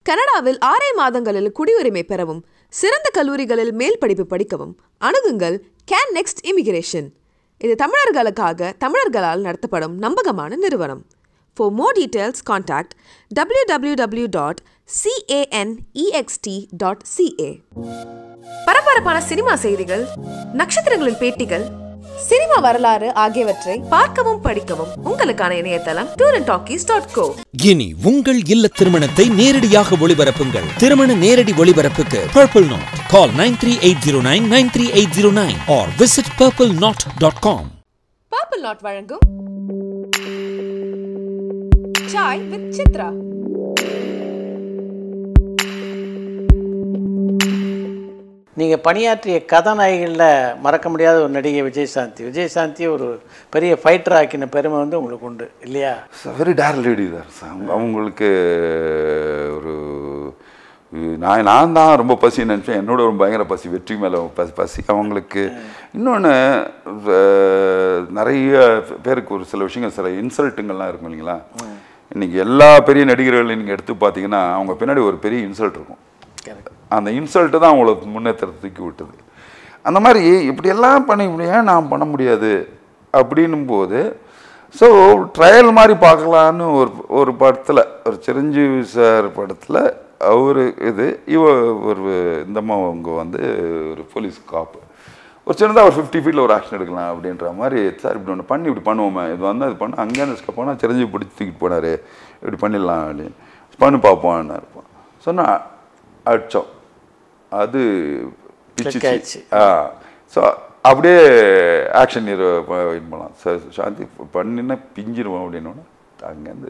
கனடாவில் ஆறே மாதங்களில் குடியுரிமை பெறவும் சிறந்த கல்லூரிகளில் மேல் படிப்பு படிக்கவும் அணுகுங்கள் கேன் நெக்ஸ்ட் இமிகிரேஷன் இது தமிழர்களுக்காக தமிழர்களால் நடத்தப்படும் நம்பகமான நிறுவனம் For more details, contact www.canext.ca. பரபரப்பான சினிமா செய்திகள் நட்சத்திரங்களின் பேட்டிகள் சினிமா வரலாறு ஆகியவற்றை பார்க்கவும் படிக்கவும் உங்களுக்கான இணையதளம் tour and talkies dot co இனி உங்கள் இல்ல திருமணத்தை நேரடியாக ஒளிபரப்புங்கள் திருமண நேரடி ஒளிபரப்புக்கு purple knot call nine three eight zero nine nine three eight zero nine or visit purple knot dot com purple knot வழங்கும் சாய் வித் சித்ரா நீங்கள் பணியாற்றிய கதாநாயகிகளில் மறக்க முடியாத ஒரு நடிகை விஜயசாந்தி விஜயசாந்தி ஒரு பெரிய ஃபைட்டர் ஆக்கின பெருமை வந்து உங்களுக்கு உண்டு இல்லையா வெரி டேர் லேடி தான் அவங்களுக்கு ஒரு நான் நான் தான் ரொம்ப பசி நினச்சேன் என்னோட ஒரு பயங்கர பசி வெற்றி மேலே பசி பசி அவங்களுக்கு இன்னொன்று நிறைய பேருக்கு ஒரு சில விஷயங்கள் சில இன்சல்ட்டுங்கள்லாம் இருக்கும் இல்லைங்களா இன்னைக்கு எல்லா பெரிய நடிகர்களையும் நீங்கள் எடுத்து பார்த்தீங்கன்னா அவங்க பின்னாடி ஒரு பெரிய இன்சல்ட் இருக்கும் அந்த இன்சல்ட்டு தான் அவங்கள முன்னேற்றத்தை தூக்கி விட்டது அந்த மாதிரி இப்படியெல்லாம் பண்ணி இப்படி ஏன் நான் பண்ண முடியாது அப்படின்னும் போது ஸோ ட்ரையல் மாதிரி பார்க்கலான்னு ஒரு ஒரு படத்தில் ஒரு சிரஞ்சீவி சார் படத்தில் அவர் இது இவ ஒரு இந்த அம்மா அவங்க வந்து ஒரு போலீஸ் காப்பு ஒரு சின்னதாக ஒரு ஃபிஃப்டி ஃபீட்டில் ஒரு ஆக்ஷன் எடுக்கலாம் அப்படின்ற மாதிரி சார் இப்படி ஒன்று பண்ணி இப்படி பண்ணுவோமே இது வந்து இது பண்ண அங்கேருந்து போனால் சிரஞ்சீவி பிடிச்சி தூக்கிட்டு போனார் இப்படி பண்ணிடலாம் அப்படின்னு பண்ணி பார்ப்போம்னு இருப்போம் சொன்னால் அடித்தோம் அது Click பிச்சு ஆயிடுச்சு. ஆ ஸோ அப்படியே ஆக்ஷன் ஹீரோ இது பண்ணலாம் சார் சாந்தி பண்ணினா பிஞ்சிருவோம் அப்படின்னோடனே அங்கேருந்து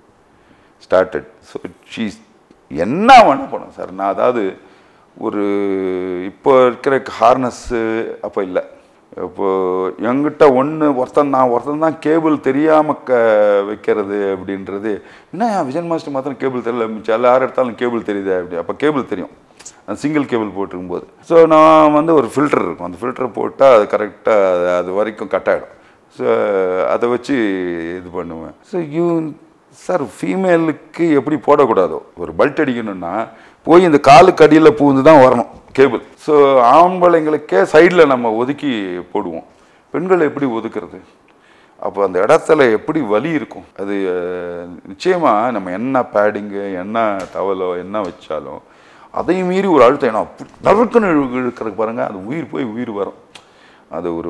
ஸ்டார்டட் ஸோ ஷீஸ் என்ன வேணால் பண்ணோம் சார் நான் அதாவது ஒரு இப்போ இருக்கிற ஹார்னஸ்ஸு அப்போ இல்லை இப்போ என்கிட்ட ஒன்று ஒருத்தன் நான் ஒருத்தன் தான் கேபிள் தெரியாமல் க வைக்கிறது அப்படின்றது என்ன விஜயன் மாஸ்டர் மாத்திரம் கேபிள் தெரியல மிச்சம் எல்லா யார் எடுத்தாலும் கேபிள் தெரியுது அப்படி அப்போ கேபிள் தெரியும் அந்த சிங்கிள் கேபிள் போட்டிருக்கும்போது ஸோ நான் வந்து ஒரு ஃபில்டர் இருக்கும் அந்த ஃபில்டர் போட்டால் அது கரெக்டாக அது அது வரைக்கும் கட் ஆகிடும் ஸோ அதை வச்சு இது பண்ணுவேன் ஸோ யூ சார் ஃபீமேலுக்கு எப்படி போடக்கூடாதோ ஒரு பல்ட் அடிக்கணும்னா போய் இந்த காலுக்கு அடியில் பூந்து தான் வரணும் கேபிள் ஸோ ஆம்பளைங்களுக்கே சைடில் நம்ம ஒதுக்கி போடுவோம் பெண்களை எப்படி ஒதுக்குறது அப்போ அந்த இடத்துல எப்படி வலி இருக்கும் அது அஹ், நிச்சயமா நம்ம என்ன பேடிங்கு என்ன டவலோ என்ன வச்சாலும் அதையும் மீறி ஒரு அழுத்தம் ஏன்னா நறுக்குன்னு இழு- இழுக்கிறதுக்கு பாருங்க அது உயிர் போய் உயிர் வரும் அது ஒரு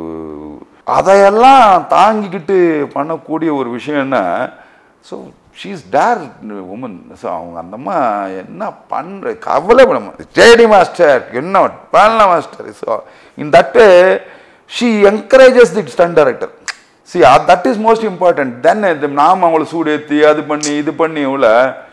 அதையெல்லாம் தாங்கிக்கிட்டு பண்ணக்கூடிய ஒரு விஷயம்னா so she's dare woman so அவங்க அந்த அம்மா என்ன பண்ணுற கவலை பண்ண ஜேடி மாஸ்டர் என்ன பண்ணலாம் master so in that she encourages the stunt director see that is most important then நாம் அவங்கள சூடேற்றி அது பண்ணி இது பண்ணி இவ்வளோ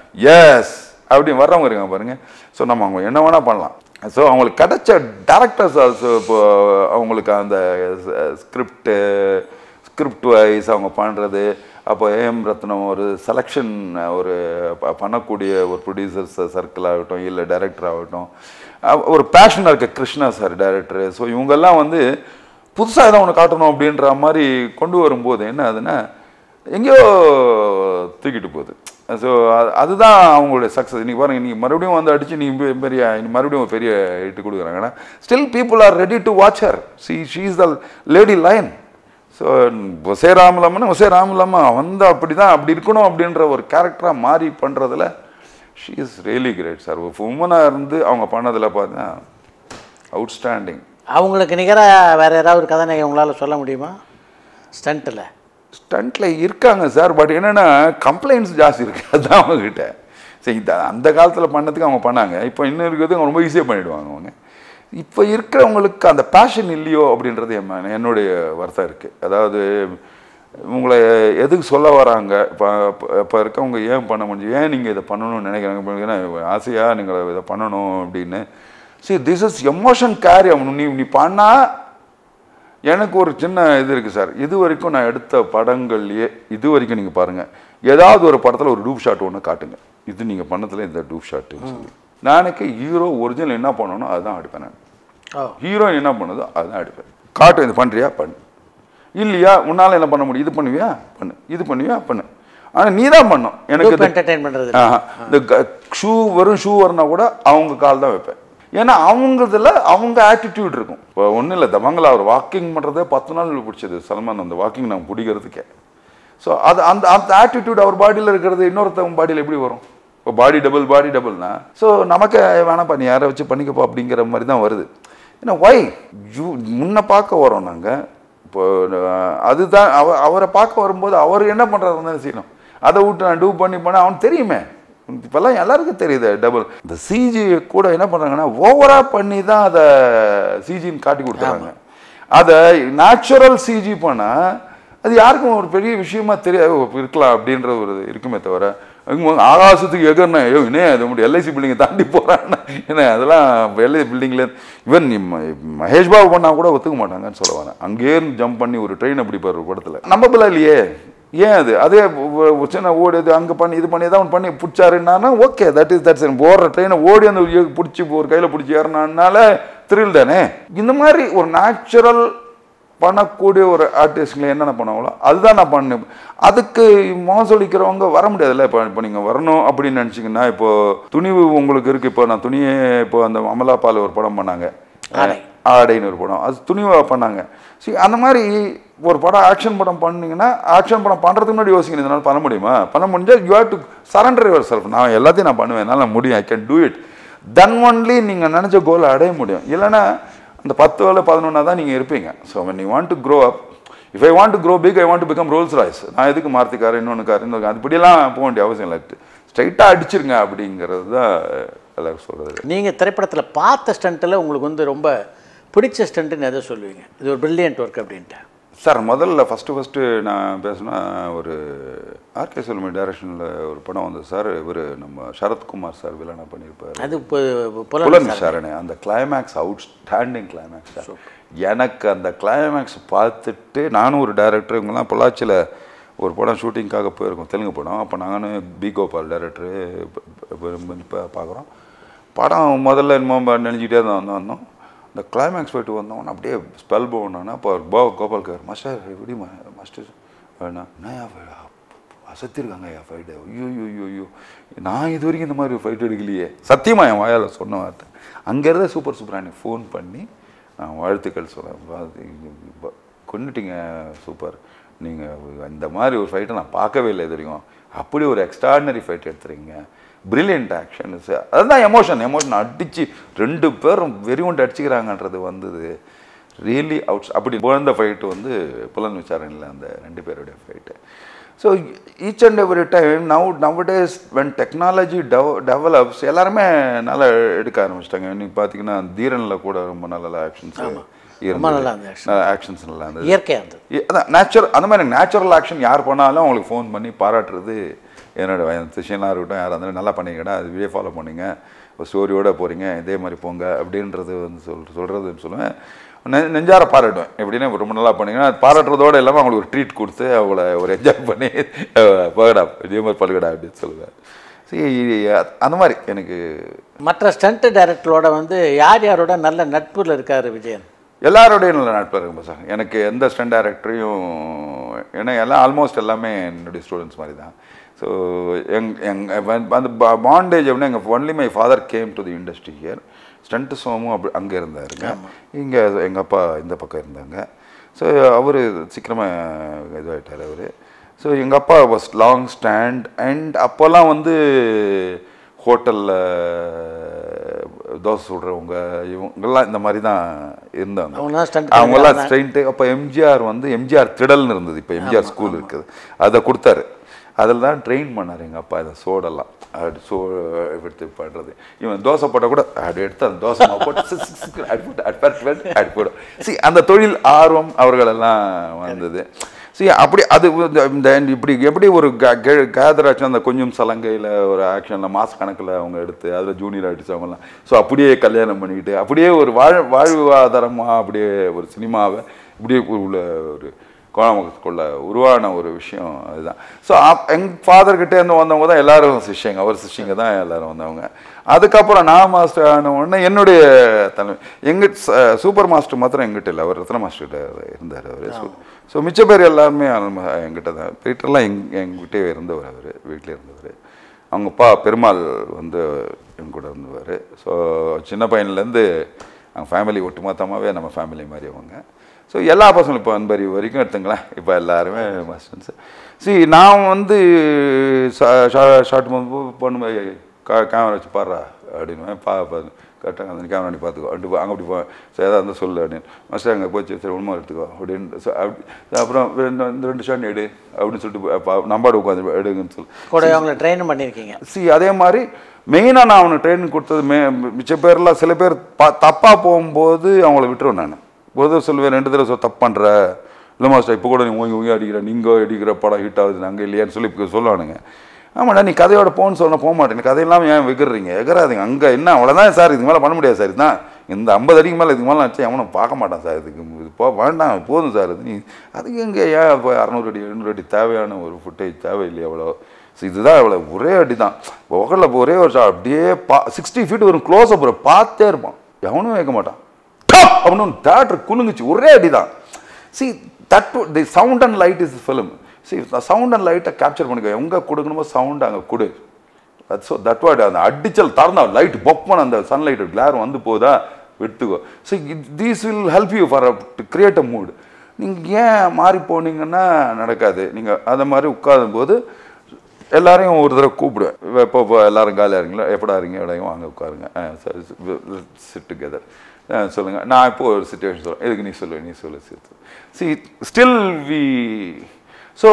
எஸ் அப்படி வர்றவங்க இருக்காங்க பாருங்க ஸோ நம்ம அவங்க என்ன வேணால் பண்ணலாம் ஸோ அவங்களுக்கு கிடைச்ச டேரக்டர்ஸ் இப்போ அவங்களுக்கு அந்த ஸ்கிரிப்டு ஸ்கிரிப்ட் வைஸ் அவங்க பண்ணுறது அப்போ ஏஎம் ரத்னம் ஒரு செலெக்ஷன் ஒரு ப- பண்ணக்கூடிய ஒரு ப்ரொடியூசர்ஸ் சர்க்கிள் ஆகட்டும் இல்லை டைரக்டர் ஆகட்டும் அஹ் ஒரு பேஷனாக இருக்க கிருஷ்ணா சார் டைரக்டர் ஸோ இவங்கெல்லாம் வந்து புதுசாக ஏதோ ஒன்று காட்டணும் அப்படின்ற மாதிரி கொண்டு வரும்போது என்ன ஆகுதுன்னா எங்கேயோ தூக்கிட்டு போகுது ஸோ அதுதான் அவங்களுடைய சக்ஸஸ் இன்னைக்கு பாருங்க இன்னைக்கு மறுபடியும் வந்து அடிச்சு நீ பெ- பெரிய இன்னைக்கு மறுபடியும் ஒரு பெரிய ஹிட் கொடுக்குறாங்கன்னா still people are ready to watch her see she is the lady lion so Osey Ramulamma Osey Ramulamma வந்து அப்படி தான் அப்படி இருக்கணும் அப்படின்ற ஒரு கேரக்டராக மாறி பண்ணுறதுல she is really great sir ஒரு உமனாக இருந்து அவங்க பண்ணதில் பார்த்தீங்கன்னா அவுட்ஸ்டாண்டிங் அவங்களுக்கு நிகராக வேறு ஏதாவது ஒரு கதாநாயகி உங்களால் சொல்ல முடியுமா ஸ்டண்ட்டில் ஸ்டண்ட்டில் இருக்காங்க சார் பட் என்னென்னா கம்ப்ளைண்ட்ஸ் ஜாஸ்தி இருக்கு அதுதான் அவங்ககிட்ட சரி இந்த அந்த காலத்தில் பண்ணதுக்கு அவங்க பண்ணாங்க இப்போ இன்னும் இருக்கிறது அவங்க ரொம்ப ஈஸியாக பண்ணிடுவாங்க அவங்க இப்போ இருக்கிறவங்களுக்கு அந்த பேஷன் இல்லையோ அப்படின்றது என் மன- என்னுடைய வருத்தம் இருக்குது அதாவது உங்களை எதுக்கு சொல்ல வராங்க இப்போ இப்போ இருக்கவங்க ஏன் பண்ண முடியும் ஏன் நீங்கள் இதை பண்ணணும்னு நினைக்கிறாங்க ஏன்னா ஆசையாக நீங்கள் இதை பண்ணணும் அப்படின்னு சரி திஸ் இஸ் எமோஷன் கேரி ஆகணும் நீ நீ பண்ணால் எனக்கு ஒரு சின்ன இது இருக்குது சார் இது வரைக்கும் நான் எடுத்த படங்கள்லயே இது வரைக்கும் நீங்கள் பாருங்கள் ஏதாவது ஒரு படத்தில் ஒரு டூப் ஷாட் ஒன்று காட்டுங்க இது நீங்கள் பண்ணதில் இந்த டூப் ஷாட்டு சொல்லி நாளைக்கு ஹீரோ ஒரிஜினல் என்ன பண்ணணும் அதுதான் அடிப்பேன் நான் ஓ ஹீரோயின் என்ன பண்ணுதோ அதுதான் அடிப்பேன் காட்டும் இது பண்ணுறியா பண்ணு இல்லையா உன்னால் என்ன பண்ண முடியும் இது பண்ணுவியா பண்ணு இது பண்ணுவியா பண்ணு ஆனால் நீ தான் பண்ணும் எனக்கு Group இந்த- entertain பண்றது. ஆஹா. இந்த ஷூ வரும் ஷூ வரனா கூட அவங்க கால் தான் வைப்பேன் ஏன்னா அவங்கதுல அவங்க ஆட்டிடியூட் இருக்கும் இப்போ ஒன்றும் இல்லை தமங்கலா அவர் வாக்கிங் பண்ணுறதே பத்து நாள் பிடிச்சது சல்மான் அந்த வாக்கிங் நாங்கள் பிடிக்கிறதுக்கே ஸோ அது அந்த அந்த ஆட்டிடியூட் அவர் பாடியில் இருக்கிறது இன்னொருத்தவங்க பாடியில் எப்படி வரும் இப்போ பாடி டபுள் பாடி டபுள்னா ஸோ நமக்கு வேணாம்ப்பா நீ யாரை வச்சு பண்ணிக்கப்பா அப்படிங்கிற மாதிரி தான் வருது ஏன்னா ஒய் யூ முன்ன பார்க்க வரோம் நாங்கள் இப்போ அஹ், அதுதான் அவ அவரை பார்க்க வரும்போது அவர் என்ன பண்ணுறாரு தான் செய்யணும் அதை விட்டு நான் டூ பண்ணி பண்ண அவனுக்கு தெரியுமே இப்போல்லாம் எல்லாருக்கும் தெரியுது டபுள் இந்த சிஜி கூட என்ன பண்ணுறாங்கன்னா ஓவராக பண்ணி தான் அதை சிஜின்னு காட்டி கொடுத்துறாங்க அதை நேச்சுரல் சிஜி பண்ணால் அது யாருக்கும் ஒரு பெரிய விஷயமா தெரியாது ஓ, இருக்கலாம் அப்படின்ற ஒரு இருக்குமே தவிர இவங்க ஆகாசத்துக்கு எகர்னா ஐயோ என்ன அது மட்டும் எல்ஐசி பில்டிங்கை தாண்டி போகிறான்னு என்ன அதெல்லாம் எல்ஐசி பில்டிங்ல ஈவன் நீ ம- மகேஷ் பாபு பண்ணா கூட ஒத்துக்க மாட்டாங்கன்னு சொல்ல வரேன் அங்கேயே இருந்து ஜம்ப் பண்ணி ஒரு ட்ரெயின் அப்படி பாரு ஒரு படத்தில் நம்பபிளா இல்லையே ஏன் அது அதே ஒ- ஒரு சின்ன ஓடுது அங்கே பண்ணி இது பண்ணி தான் பண்ணி பிடிச்சாருன்னா ஓகே தட் இஸ் தட்ஸ் ஓடுற ட்ரெயினை ஓடி அந்த பிடிச்சி ஒரு கையில் பிடிச்சி ஏறினால த்ரில் தானே இந்த மாதிரி ஒரு நேச்சுரல் பண்ணக்கூடிய ஒரு ஆர்டிஸ்ட்களை என்னென்ன பண்ணுவாங்களோ அதுதான் நான் பண்ணேன் அதுக்கு மோசடிக்கிறவங்க வர முடியாதுல்ல இப்போ இப்போ நீங்கள் வரணும் அப்படின்னு நினச்சிங்கன்னா இப்போ துணிவு உங்களுக்கு இருக்குது இப்போ நான் துணியே இப்போ அந்த அமலா பால் ஒரு படம் பண்ணாங்க ஆடை. ஆடைன்னு ஒரு படம் அது துணிவாக பண்ணாங்க சரி அந்த மாதிரி ஒரு படம் ஆக்ஷன் படம் பண்ணீங்கன்னா ஆக்ஷன் படம் பண்ணுறதுக்கு முன்னாடி யோசிக்கணும் இதனால் பண்ண முடியுமா பண்ண முடிஞ்சால் you have to surrender yourself நான் எல்லாத்தையும் நான் பண்ணுவேன் என்னால் முடியும் I can do it then only நீங்கள் நினச்ச கோலை அடைய முடியும் இல்லைன்னா அந்த பத்து வேலை பதினொன்னா தான் நீங்கள் இருப்பீங்க so when you want to grow up if I want to grow big I want to become Rolls Royce நான் எதுக்கு மாருதி கார் இன்னொன்று கார் இன்னொரு car, அதுபடியெல்லாம் போக வேண்டிய அவசியம் இல்லை ஸ்ட்ரைட்டாக அடிச்சிருங்க அப்படிங்கிறது தான் எல்லாரும் சொல்கிறது நீங்கள் திரைப்படத்தில் பார்த்த ஸ்டண்ட்டில் உங்களுக்கு வந்து ரொம்ப பிடிச்ச ஸ்டண்ட்டுன்னு எதை சொல்லுவீங்க இது ஒரு பிரில்லியன்ட் ஒர்க் அப்படின்ட்டு சார் முதல்ல ஃபஸ்ட்டு ஃபஸ்ட்டு நான் பேசினா ஒரு ஆர்கே செல்வி டைரக்ஷனில் ஒரு படம் வந்தது சார் இவர் நம்ம சரத்குமார் சார் வில்லனா பண்ணியிருப்பார் அது இப்போ புலன் புலன் விசாரணை அந்த climax outstanding climax sir எனக்கு அந்த கிளைமேக்ஸ் பார்த்துட்டு நானும் ஒரு டைரக்டர் இவங்கெல்லாம் பொள்ளாச்சியில் ஒரு படம் ஷூட்டிங்காக போயிருக்கோம் தெலுங்கு படம் அப்போ நானும் பி கோபால் டைரக்டரு இப்போ பார்க்குறோம் படம் முதல்ல என்னமோ நினைச்சிக்கிட்டே தான் வந்தோம் வந்தோம் இந்த கிளைமேக்ஸ் போயிட்டு வந்தோம் அப்படியே ஸ்பெல் போனானா அப்போ போ கோபால் கார் மாஸ்டர் எப்படி மாஸ்டர் வேணா நான் அசத்திருக்காங்க ஐயா ஃபைட்டு ஐயோ ஐயோ ஐயோ ஐயோ நான் இது வரைக்கும் இந்த மாதிரி ஒரு ஃபைட் எடுக்கலையே சத்தியமா என் வாயால் சொன்ன வார்த்தை அங்கேருந்தே சூப்பர் சூப்பராக ஃபோன் பண்ணி நான் வாழ்த்துக்கள் சொல்கிறேன் கொண்டுட்டீங்க சூப்பர் நீங்கள் இந்த மாதிரி ஒரு ஃபைட்டை நான் பார்க்கவே இல்லை இது வரைக்கும் அப்படி ஒரு எக்ஸ்ட்ராடினரி ஃபைட் எடுத்துறீங்க பிரில்லியன்ட் ஆக்ஷன் அதுதான் எமோஷன் எமோஷன் அடித்து ரெண்டு பேரும் வெறி கொண்டு அடிச்சுக்கிறாங்கன்றது வந்தது ரியலி அவுட்ஸ் அப்படி குழந்த ஃபைட்டு வந்து புலன் விசாரணையில் அந்த ரெண்டு பேருடைய fight so each and every time now nowadays when technology dev develops எல்லாருமே நல்லா எடுக்க ஆரம்பிச்சிட்டாங்க இன்னைக்கு பார்த்தீங்கன்னா தீரனில் கூட ரொம்ப நல்ல ஆக்ஷன்ஸ் ரொம்ப நல்லா இருந்தது action. ஆக்ஷன்ஸ் நல்லா இருந்தது இயற்கையாக இருந்தது இ- அதான் நேச்சுரல் அந்த மாதிரி நேச்சுரல் ஆக்ஷன் யார் பண்ணாலும் அவங்களுக்கு ஃபோன் பண்ணி பாராட்டுறது என்னோட விஷயம்லாம் இருக்கட்டும் யாராக இருந்தாலும் நல்லா பண்ணீங்கடா அது வீடியோ ஃபாலோ பண்ணீங்க ஒரு ஸ்டோரியோட போகிறீங்க இதே மாதிரி போங்க அப்படின்றது வந்து சொல் சொல்கிறது சொல்லுவேன் நெ- நெஞ்சார பாராட்டுவேன் எப்படின்னா ரொம்ப நல்லா பண்ணீங்கன்னா அது பாராட்டுறதோட இல்லாமல் அவங்களுக்கு ஒரு ட்ரீட் கொடுத்து அவங்கள ஒரு என்ஜாய் பண்ணி அஹ், போகடா இதே மாதிரி பழகடா அப்படின்னு சொல்லுவேன் சரி அந்த மாதிரி எனக்கு மற்ற ஸ்டண்ட் டைரக்டரோட வந்து யார் யாரோட நல்ல நட்புல இருக்காரு விஜயன் எல்லாரோடையும் நல்ல நட்பில் இருக்கும் சார் எனக்கு எந்த ஸ்டண்ட் டைரக்டரையும் ஏன்னா எல்லாம் ஆல்மோஸ்ட் எல்லாமே என்னுடைய ஸ்டூடெண்ட்ஸ் மாதிரி தான் ஸோ எங் எங் அந்த பாண்டேஜ் அப்படின்னா எங்கள் only my father came to the industry here stunt சோமும் அப்படி அங்கே இருந்தாருங்க இங்கே எங்கள் அப்பா இந்த பக்கம் இருந்தாங்க ஸோ அவர் சீக்கிரமாக இதுவாகிட்டார் அவர் ஸோ எங்கள் அப்பா வாஸ் லாங் ஸ்டாண்ட் அண்ட் அப்போல்லாம் வந்து ஹோட்டலில் தோசை சுடுறவங்க இவங்கெல்லாம் இந்த மாதிரி தான் இருந்தாங்க அவங்கெல்லாம் stunt அவங்கெல்லாம் பண்ணிருக்காங்க. ஸ்ட்ரெயின்ட்டு அப்போ எம்ஜிஆர் வந்து எம்ஜிஆர் திடல்னு இருந்தது இப்போ எம்ஜிஆர் ஸ்கூல் இருக்குது அதை கொடுத்தாரு அதில் தான் ட்ரெயின் பண்ணார் எங்கள் அப்பா இதை சோடெல்லாம் அப்படி சோ எடுத்து பண்ணுறது இவன் தோசை போட்டால் கூட அப்படி எடுத்து அந்த தோசை மாவு போட்டு சிக் சிக் சிக் அப்படி போட்டு அப்படி பரட்டு பரட்டு அப்படி போடும் சி அந்த தொழில் ஆர்வம் அவர்களெல்லாம் வந்தது சி அப்படி அது இந்த- இந்த இப்படி எப்படி ஒரு கேதர் ஆச்சு அந்த கொஞ்சம் சலங்கையில் ஒரு ஆக்ஷனில் மாச கணக்கில் அவங்க எடுத்து அதில் ஜூனியர் அடித்தவங்கலாம் ஸோ அப்படியே கல்யாணம் பண்ணிக்கிட்டு அப்படியே ஒரு வாழ் வாழ்வாதாரமாக அப்படியே ஒரு சினிமாவை இப்படியே உள்ள ஒரு கோலமுகத்துக்குள்ள உருவான ஒரு விஷயம் அதுதான் ஸோ எங் ஃபாதர்கிட்ட இருந்து வந்தவங்க தான் எல்லாரும் சிஷ்யங்க அவர் சிஷ்யங்க தான் எல்லாரும் வந்தவங்க அதுக்கப்புறம் நான் மாஸ்டர் ஆன உடனே என்னுடைய தலைமை எங்க ச- சூப்பர் மாஸ்டர் மாத்திரம் எங்கிட்ட இல்லை அவர் ரத்ன மாஸ்டர்கிட்ட இருந்தார் அவர் ஸோ மிச்ச பேர் எல்லாருமே நம்ம எங்கிட்ட தான் பீட்டர்லாம் எங் எங்கிட்டே இருந்தவர் அவர் வீட்டில் இருந்தவர் அவங்க அப்பா பெருமாள் வந்து எங்க கூட இருந்தவர் ஸோ சின்ன பையன்லேருந்து அவங்க ஃபேமிலி ஒட்டுமொத்தமாகவே நம்ம ஃபேமிலி மாதிரி அவங்க ஸோ எல்லா பசங்களும் இப்போ அன்பரி வரைக்கும் எடுத்துங்களேன் இப்போ எல்லாருமே மாஸ்டர்ஸ் சி நான் வந்து ஷார்ட் பண்ணும்போது கா கேமரா வச்சு பாடுறா அப்படின்னு பா கரெக்டாக அந்த கேமரா நீ பார்த்துக்கோ அப்படி அங்கே அப்படி போ சரி ஏதாவது இருந்தால் சொல்லு அப்படின்னு மாஸ்டர் அங்கே போச்சு சரி உண்மை எடுத்துக்கோ அப்படின்னு so அப்படி அப்புறம் ரெண்டு இந்த ரெண்டு ஷாட் எடு அப்படின்னு சொல்லிட்டு பா- நம்பாடு உட்காந்து எடுங்கன்னு சொல்லி கூட அவங்கள ட்ரெயின் பண்ணியிருக்கீங்க சி அதே மாதிரி மெயினாக நான் அவனுக்கு ட்ரைனிங் கொடுத்தது மே மிச்ச பேர்லாம் சில பேர் பா தப்பாக போகும்போது அவங்கள விட்டுருவேன் நான் பொதுவாக சொல்லுவேன் ரெண்டு தடவை சொல் தப்பு பண்ணுற இல்லை மாஸ்டர் இப்போ கூட நீ ஊங்கி ஊங்கி அடிக்கிற நீங்கள் அடிக்கிற படம் ஹிட் ஆகுது நாங்கள் இல்லையான்னு சொல்லி இப்போ சொல்லுவானுங்க ஆமாடா நீ கதையோட போன்னு சொன்னா போக மாட்டேன் நீ கதையெல்லாம் ஏன் விற்கிறீங்க எகராதீங்க அங்கே என்ன அவ்வளோதான் சார் இதுக்கு மேலே பண்ண முடியாது சார் இதுதான் இந்த ஐம்பது அடிக்கு மேலே இதுக்கு மேலே வச்சு அவனும் பார்க்க மாட்டான் சார் இதுக்கு இது போ வேண்டாம் போதும் சார் இது நீ அதுக்கு எங்கே ஏன் இப்போ அறநூறு அடி எழுநூறு அடி தேவையான ஒரு ஃபுட்டேஜ் தேவையில்லையே அவ்வளோ ஸோ இதுதான் இவ்வளோ ஒரே அடி தான் உகலில் ஒரே ஒரு shot அப்படியே பா சிக்ஸ்டி ஃபீட் வரும் க்ளோஸ் அப் பார்த்தே இருப்பான் எவனும் வைக்க மாட்டான் டப் அப்படின்னு தேட்டர் குலுங்குச்சு ஒரே அடி தான் see that the sound and light is film see sound and லைட்டை கேப்சர் பண்ணிக்க எங்கே கொடுக்கணுமோ சவுண்ட் அங்கே கொடு அது ஸோ தட் வாட் அந்த அடிச்சல் திறந்தா லைட் பொப்பன் அந்த சன்லைட் கிளார் வந்து போதா எடுத்துக்கோ so these will help you for to create a mood நீங்கள் ஏன் மாறி போனீங்கன்னா நடக்காது நீங்கள் அந்த மாதிரி உட்காரும் போது எல்லாரையும் ஒரு தடவை கூப்பிடுவேன் இப்போ இப்போ எல்லாரும் காலியாக இருக்கீங்களா எப்படா இருக்கீங்க எப்படாயும் வாங்க உட்காருங்க சிட் டுகெதர் சொல்லுங்கள் நான் இப்போ ஒரு சுச்சுவேஷன் சொல்கிறேன் இதுக்கு நீ சொல்லு நீ சொல்லு சி ஸ்டில் வி ஸோ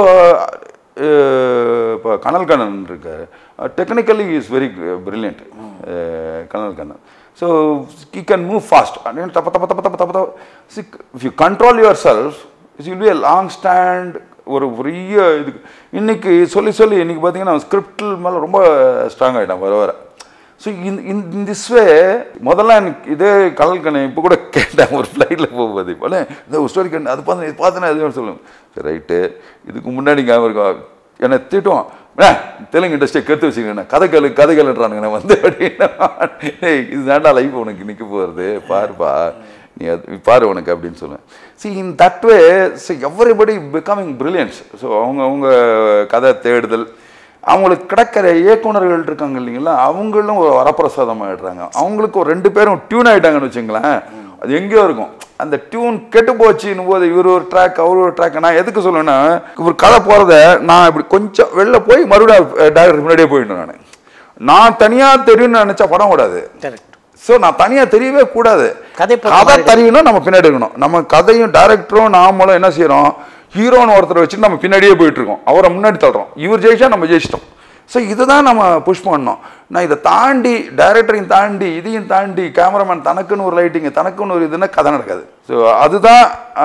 இப்போ கனல் கண்ணன் இருக்கார் technically is very brilliant Kanal Kannan so he can move fast அப்படின்னு தப்ப தப்ப தப்ப தப்ப தப்ப தப்ப see if you control yourself is will be a long stand ஒரு பெரிய இதுக்கு இன்னைக்கு சொல்லி சொல்லி இன்னைக்கு பார்த்தீங்கன்னா ஸ்கிரிப்டில் மேலே ரொம்ப ஸ்ட்ராங் ஆகிட்டான் வர வர so in in this way முதல்ல எனக்கு இதே கடல் கண்ணை இப்போ கூட கேட்டேன் ஒரு ஃப்ளைட்டில் போகும்போது இப்போ இந்த ஒரு ஸ்டோரி கேட்டேன் அது பார்த்து இது பார்த்தேன்னா அது சொல்லுங்க சரி ரைட்டு இதுக்கு முன்னாடி ஞாபகம் இருக்கும் என்னை திட்டுவான் "ஏ, தெலுங்கு இண்டஸ்ட்ரியை கெடுத்து வச்சுக்கிறேன் கதை கேளு கதை கேளுன்றானுங்க நான் வந்து அப்படின்னா ஏய் இது தாண்டா லைஃப் உனக்கு நிற்க போகிறது பாருப்பா நீ அது பாரு உனக்கு அப்படின்னு சொல்லுவேன் see in that way so everybody becoming brilliance so அவங்க அவங்க கதை தேடுதல் அவங்களுக்கு கிடைக்கிற இயக்குனர்கள் இருக்காங்க இல்லைங்களா அவங்களும் ஒரு வரப்பிரசாதம் ஆயிடுறாங்க அவங்களுக்கு ஒரு ரெண்டு பேரும் டியூன் ஆயிட்டாங்கன்னு வச்சுங்களேன் அது எங்கேயோ இருக்கும் அந்த டியூன் கெட்டு போச்சுன்னும் போது இவர் ஒரு ட்ராக் அவர் ஒரு ட்ராக் நான் எதுக்கு சொல்லுவேன்னா இவர் கதை போகிறத நான் இப்படி கொஞ்சம் வெளில போய் மறுபடியும் டேரக்டர் முன்னாடியே போயிட்டேன் நான் நான் தனியாக தெரியும்னு நினச்சா படம் கூடாது கரெக்ட் ஸோ நான் தனியாக தெரியவே கூடாது கதை பக்கம் கதை மாறிடும். தெரியணும் நம்ம பின்னாடி இருக்கணும் நம்ம கதையும் டேரக்டரும் நாமளும் என்ன செய்கிறோம் ஹீரோன்னு ஒருத்தரை வச்சுட்டு நம்ம பின்னாடியே போயிட்டு இருக்கோம் அவரை முன்னாடி தள்ளுறோம் இவர் ஜெயிச்சா நம்ம ஜெயிச்சிட்டோம் ஸோ இதுதான் நம்ம புஷ் பண்ணோம் நான் இதை தாண்டி டைரக்டரையும் தாண்டி இதையும் தாண்டி கேமராமேன் தனக்குன்னு ஒரு லைட்டிங் தனக்குன்னு ஒரு இதுன்னா கதை நடக்காது ஸோ அதுதான்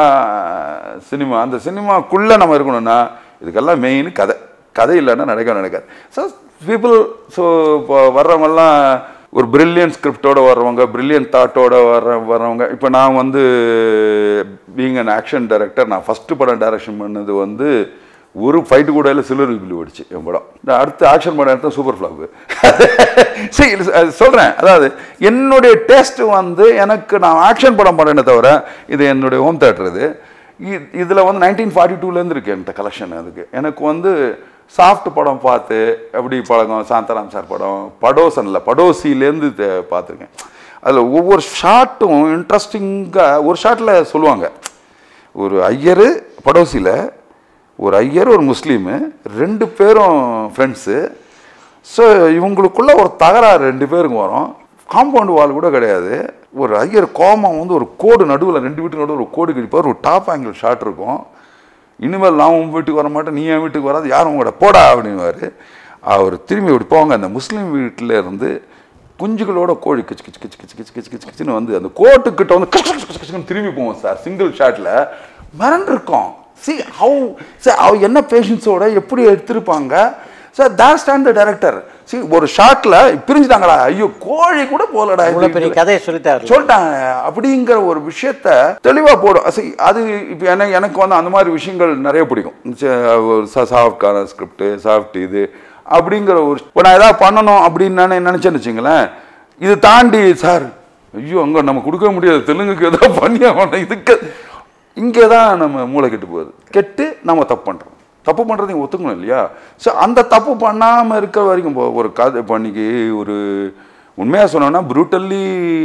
சினிமா அந்த சினிமாக்குள்ளே நம்ம இருக்கணும்னா இதுக்கெல்லாம் மெயின் கதை கதை இல்லைன்னா நடக்க நடக்காது ஸோ பீப்புள் ஸோ இப்போ வர்றவங்கெல்லாம் ஒரு பிரில்லியன்ட் ஸ்கிரிப்டோட வர்றவங்க பிரில்லியன்ட் தாட்டோட வர்ற வர்றவங்க இப்போ நான் வந்து பீங் அன் ஆக்ஷன் டைரக்டர் நான் ஃபஸ்ட்டு படம் டைரக்ஷன் பண்ணது வந்து ஒரு ஃபைட்டு கூட இல்லை சில்வர் ஜூபிலி ஓடிச்சு என் படம் நான் அடுத்த ஆக்ஷன் படம் எடுத்தா சூப்பர் ஃப்ளாப்பு சரி சொல்கிறேன் அதாவது என்னுடைய டேஸ்ட் வந்து எனக்கு நான் ஆக்ஷன் படம் பண்ணேனே தவிர இது என்னுடைய ஹோம் தேட்டர் இது இதில் வந்து நைன்டீன் ஃபார்ட்டி டூலேருந்து இருக்குது என்கிட்ட கலெக்ஷன் அதுக்கு எனக்கு வந்து சாஃப்ட் படம் பார்த்து எப்படி பழக்கம் சாந்தாராம் சார் படம் படோசனில் படோசிலேருந்து பார்த்துருக்கேன் அதில் ஒவ்வொரு ஷாட்டும் இன்ட்ரெஸ்டிங்காக ஒரு ஷாட்டில் சொல்லுவாங்க ஒரு ஐயர் படோசியில் ஒரு ஐயர் ஒரு முஸ்லீமு ரெண்டு பேரும் ஃப்ரெண்ட்ஸு ஸோ இவங்களுக்குள்ள ஒரு தகராறு ரெண்டு பேருக்கும் வரும் காம்பவுண்ட் வால் கூட கிடையாது ஒரு ஐயர் கோமம் வந்து ஒரு கோடு நடுவில் ரெண்டு வீட்டுக்கு நடுவில் ஒரு கோடு கிடிப்பார் ஒரு டாப் ஆங்கிள் ஷாட் இருக்கும் இனிமேல் நான் உன் வீட்டுக்கு வர மாட்டேன் நீ என் வீட்டுக்கு வராது யாரும் உங்களோட போடா அப்படின்னுவார் அவர் திரும்பி இப்படி போவாங்க அந்த முஸ்லீம் வீட்டில் இருந்து குஞ்சுகளோட கோழி கிச்சு கிச்சு கிச்சு கிச்சு கிச்சு கிச்சு கிச்சு கிச்சுன்னு வந்து அந்த கோட்டுக்கிட்ட வந்து கச்சு கச்சு கச்சு கச்சுன்னு திரும்பி போவோம் சார் சிங்கிள் ஷாட்டில் மிரண்டிருக்கோம் சி ஹவு சார் அவ என்ன பேஷன்ஸோட எப்படி எடுத்திருப்பாங்க sir there stand the director see ஒரு ஷாட்டில் பிரிஞ்சுட்டாங்களா ஐயோ கோழி கூட போகலடா இவ்வளோ பெரிய இது. கதையை சொல்லிட்டாரு சொல்லிட்டாங்க அப்படிங்கிற ஒரு விஷயத்த தெளிவாக போடும் சரி, அது இப்போ எனக்கு எனக்கு வந்து அந்த மாதிரி விஷயங்கள் நிறைய பிடிக்கும் சாஃப்டான ஸ்கிரிப்ட் சாஃப்ட் இது அப்படிங்கிற ஒரு இப்போ நான் ஏதாவது பண்ணணும் அப்படின்னு நான் நினச்சேன்னு வச்சுங்களேன் இது தாண்டி சார் ஐயோ அங்கே நம்ம கொடுக்க முடியாது தெலுங்குக்கு ஏதாவது பண்ணி ஆகணும் இதுக்கு இங்கே தான் நம்ம மூளை கெட்டு போகுது கெட்டு நம்ம தப்பு பண்ணுறோம் தப்பு பண்ணுறதையும் ஒத்துக்கணும் இல்லையா ஸோ அந்த தப்பு பண்ணாமல் இருக்கிற வரைக்கும் இப்போ ஒரு கதை இப்போ இன்னைக்கு ஒரு உண்மையாக சொன்னோன்னா ப்ரூட்டல்லி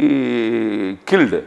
கில்டு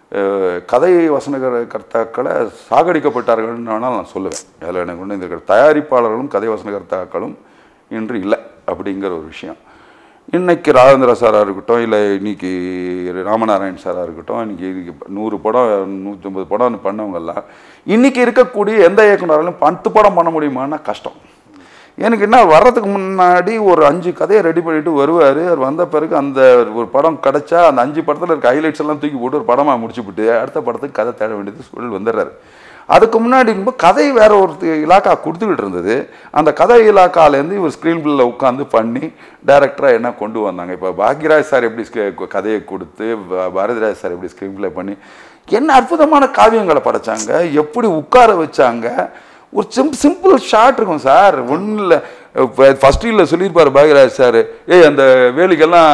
கதை வசனகர கர்த்தாக்களை சாகடிக்கப்பட்டார்கள்னு வேணால் நான் சொல்லுவேன் அதில் எனக்கு ஒன்று இந்த தயாரிப்பாளர்களும் கதை வசனகர்த்தாக்களும் இன்று இல்லை அப்படிங்கிற ஒரு விஷயம் இன்னைக்கு ராஜேந்திர சாராக இருக்கட்டும் இல்லை இன்னைக்கு ராமநாராயண் சாராக இருக்கட்டும் இன்னைக்கு இன்னைக்கு நூறு படம் நூற்றம்பது படம் பண்ணவங்கெல்லாம் இன்னைக்கு இருக்கக்கூடிய எந்த இயக்குனராலும் பத்து படம் பண்ண முடியுமான்னா கஷ்டம் எனக்கு என்ன வர்றதுக்கு முன்னாடி ஒரு அஞ்சு கதையை ரெடி பண்ணிட்டு வருவார் அவர் வந்த பிறகு அந்த ஒரு படம் கிடைச்சா அந்த அஞ்சு படத்தில் இருக்க ஹைலைட்ஸ் எல்லாம் தூக்கி போட்டு ஒரு படமாக முடிச்சுவிட்டு அடுத்த படத்துக்கு கதை தேட வேண்டியது சூழல் வந்துடுறாரு அதுக்கு முன்னாடி இருக்கும்போது கதை வேற ஒரு இலாக்கா கொடுத்துக்கிட்டு இருந்தது அந்த கதை இலாக்காலேருந்து இவர் ஸ்க்ரீன் பில்லில் உட்காந்து பண்ணி டைரக்டராக என்ன கொண்டு வந்தாங்க இப்போ பாக்யராஜ் சார் எப்படி ஸ்க- கதையை கொடுத்து பா- பாரதிராஜ் சார் எப்படி ஸ்க்ரீன் பிளே பண்ணி என்ன அற்புதமான காவியங்களை படைச்சாங்க எப்படி உட்கார வச்சாங்க ஒரு சிம் சிம்பிள் ஷாட் இருக்கும் சார் ஒன்றும் இல்லை ஃபஸ்ட் இயரில் சொல்லியிருப்பார் பாக்யராஜ் சார் ஏய் அந்த வேலிக்கெல்லாம்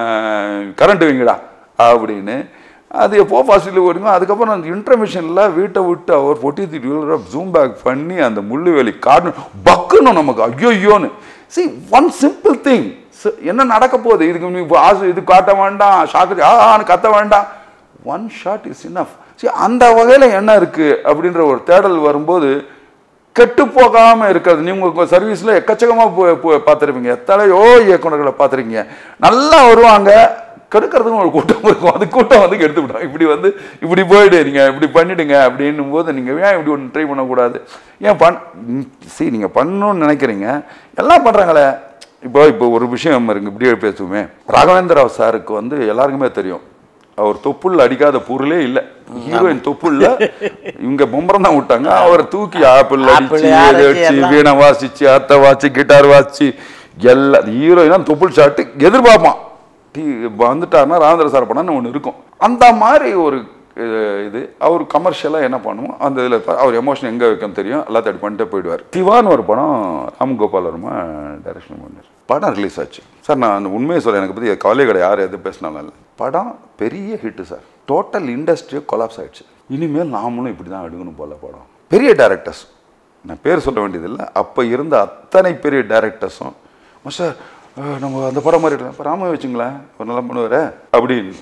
கரண்ட் வைங்கடா அப்படின்னு அது எப்போ ஃபர்ஸ்ட்டில் ஓடுங்க அதுக்கப்புறம் அந்த இன்டர்மிஷனில் வீட்டை விட்டு அவர் பொட்டி தீட்டு ஜூம் பேக் பண்ணி அந்த முள்ளு வேலி காட்டணும் பக்குன்னு நமக்கு ஐயோயோன்னு see ஒன் சிம்பிள் திங் என்ன நடக்க போகுது இதுக்கு நீ ஆசை இது காட்ட வேண்டாம் ஷாக்கு ஆன்னு கத்த வேண்டாம் one shot is enough see அந்த வகையில் என்ன இருக்குது அப்படின்ற ஒரு தேடல் வரும்போது கெட்டு போகாம இருக்கிறது நீங்க உங்க சர்வீஸ்ல எக்கச்சக்கமா போ- போ- பார்த்திருப்பீங்க எத்தனையோ இயக்குனர்களை பார்த்திருக்கீங்க நல்லா வருவாங்க கெடுக்கிறதுக்கும் ஒரு கூட்டம் இருக்கும் அது கூட்டம் வந்து கெடுத்து விடும் இப்படி வந்து இப்படி போயிடு நீங்க இப்படி பண்ணிடுங்க அப்படின்னும் போது நீங்க ஏன் இப்படி ஒன்று ட்ரை பண்ணக்கூடாது ஏன் பண் சரி நீங்க பண்ணணும்னு நினைக்கிறீங்க எல்லாம் பண்றாங்களே இப்போ இப்போ ஒரு விஷயம் இருக்கு இப்படியே பேசுவோமே ராகவேந்திர ராவ் சாருக்கு வந்து எல்லாருக்குமே தெரியும் அவர் தொப்புள்ள அடிக்காத பொருளே இல்லை ஹீரோயின் தொப்புள்ள இவங்க பொம்பரம் தான் விட்டாங்க அவரை தூக்கி ஆப்பிள் ஆப்பிள் அடிச்சு அரைச்சி இதை அடிச்சு எல்லாம். வீணை வாசிச்சு அத்தை வாசி கிட்டார் வாசி எல்லாம் ஹீரோயின் தொப்புள் ஷாட்டு எதிர்பார்ப்பான் டீ வந்துட்டாருன்னா ராமேந்திர சார் படம்னு ஒன்று இருக்கும் அந்த மாதிரி ஒரு அஹ், இது அவர் கமர்ஷியலாக என்ன பண்ணுமோ அந்த இதில் அவர் எமோஷன் எங்கே வைக்கணும் தெரியும் எல்லாத்தையும் அப்படி பண்ணிட்டு போயிடுவார் திவான்னு ஒரு படம் ராம்கோபால் வர்மா டைரக்ஷன் பண்ணார் படம் ரிலீஸ் ஆச்சு சார் நான் அந்த உண்மையை சொல்ல எனக்கு பற்றி கவலை கிடையாது யார் எது பேசினாலும் இல்லை படம் பெரிய ஹிட்டு சார் டோட்டல் இண்டஸ்ட்ரியே கொலாப்ஸ் ஆயிடுச்சு இனிமேல் நாமளும் இப்படி தான் எடுக்கணும் போல படம் பெரிய டேரக்டர்ஸ் நான் பேர் சொல்ல வேண்டியதில்லை அப்போ இருந்த அத்தனை பெரிய டேரக்டர்ஸும் சார் நம்ம அந்த படம் மாதிரி இப்போ ராம வச்சுங்களேன் அவர் நல்லா பண்ணுவார் அப்படின்னு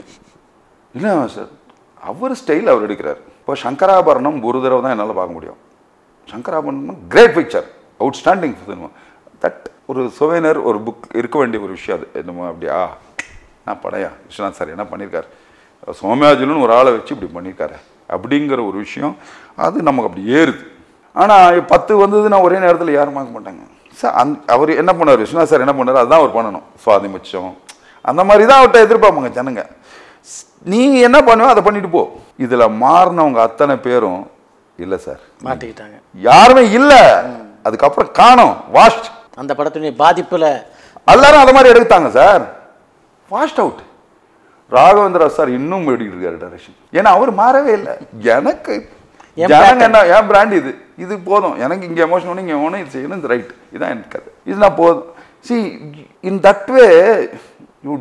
இல்லை சார் அவர் ஸ்டைல் அவர் எடுக்கிறார் இப்போ சங்கராபரணம் ஒரு தடவை தான் என்னால் பார்க்க முடியும் Sankarabharanam great picture outstanding cinema that ஒரு சுவைனர் ஒரு புக் இருக்க வேண்டிய ஒரு விஷயம் அது என்னமோ அப்படியா நான் படையா விஸ்வநாத் சார் என்ன பண்ணியிருக்காரு சோமயாஜுலன்னு ஒரு ஆளை வச்சு இப்படி பண்ணியிருக்காரு அப்படிங்கிற ஒரு விஷயம் அது நமக்கு அப்படி ஏறுது ஆனால் பத்து வந்ததுன்னா ஒரே நேரத்தில் யாரும் பார்க்க மாட்டாங்க சார் அந் அவர் என்ன பண்ணார் விஸ்வநாத் சார் என்ன பண்ணார் அதுதான் அவர் பண்ணணும் சுவாதி மிச்சம் அந்த மாதிரி தான் அவர்கிட்ட எதிர்பார்ப்பாங்க ஜனங்க நீ என்ன பண்ணுவோ அதை பண்ணிட்டு போ இதில் மாறினவங்க அத்தனை பேரும் இல்லை சார் மாட்டிக்கிட்டாங்க யாருமே இல்லை அதுக்கப்புறம் காணோம் வாஷ்ட் அந்த படத்துடைய பாதிப்புல எல்லாரும் அதை மாதிரி எடுத்தாங்க sir washed out Raghavendra sir இன்னும் எடுக்கிட்டு இருக்காரு டைரக்ஷன் ஏன்னா அவர் மாறவே இல்லை எனக்கு என் ஜனங்க என்ன என் பிராண்ட் இது இது போதும் எனக்கு இங்கே எமோஷன் ஒன்று இங்கே ஒன்று இது செய்யணும் இது ரைட் இதான் எனக்கு கதை இதுதான் போதும் see in that way you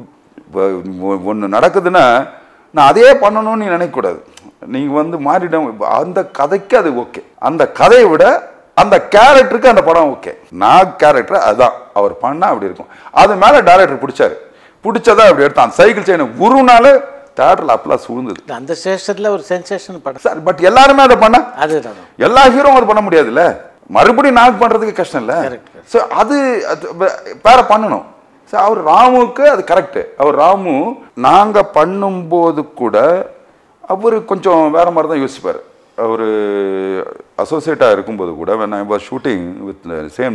ஒன்று நடக்குதுன்னா நான் அதே பண்ணணும்னு நீ நினைக்கக்கூடாது நீங்கள் வந்து மாறிடும் அந்த கதைக்கு அது ஓகே அந்த கதையை விட அந்த கேரக்டருக்கு அந்த படம் ஓகே நான் கேரக்டர் அதுதான் அவர் பண்ணா அப்படி இருக்கும் அது மேலே டேரக்டர் பிடிச்சாரு பிடிச்சதா அப்படி எடுத்தான் சைக்கிள் செயினை குருனால தேட்டரில் அப்பெல்லாம் சூழ்ந்தது அந்த சேஷத்துல ஒரு சென்சேஷன் படம் சார் பட் எல்லாருமே அதை பண்ணா அதுதான் எல்லா ஹீரோவும் அது பண்ண முடியாதுல்ல மறுபடியும் நாக் பண்றதுக்கு கஷ்டம் இல்ல Correct. ஸோ அது அது வே- வேற பண்ணணும் ஸோ அவர் ராமுக்கு அது கரெக்ட் அவர் ராமு நாங்க பண்ணும்போது கூட அவர் கொஞ்சம் வேற மாதிரி தான் யோசிப்பார் அவர் அசோசியேட்டாக இருக்கும்போது கூட when I was shooting with same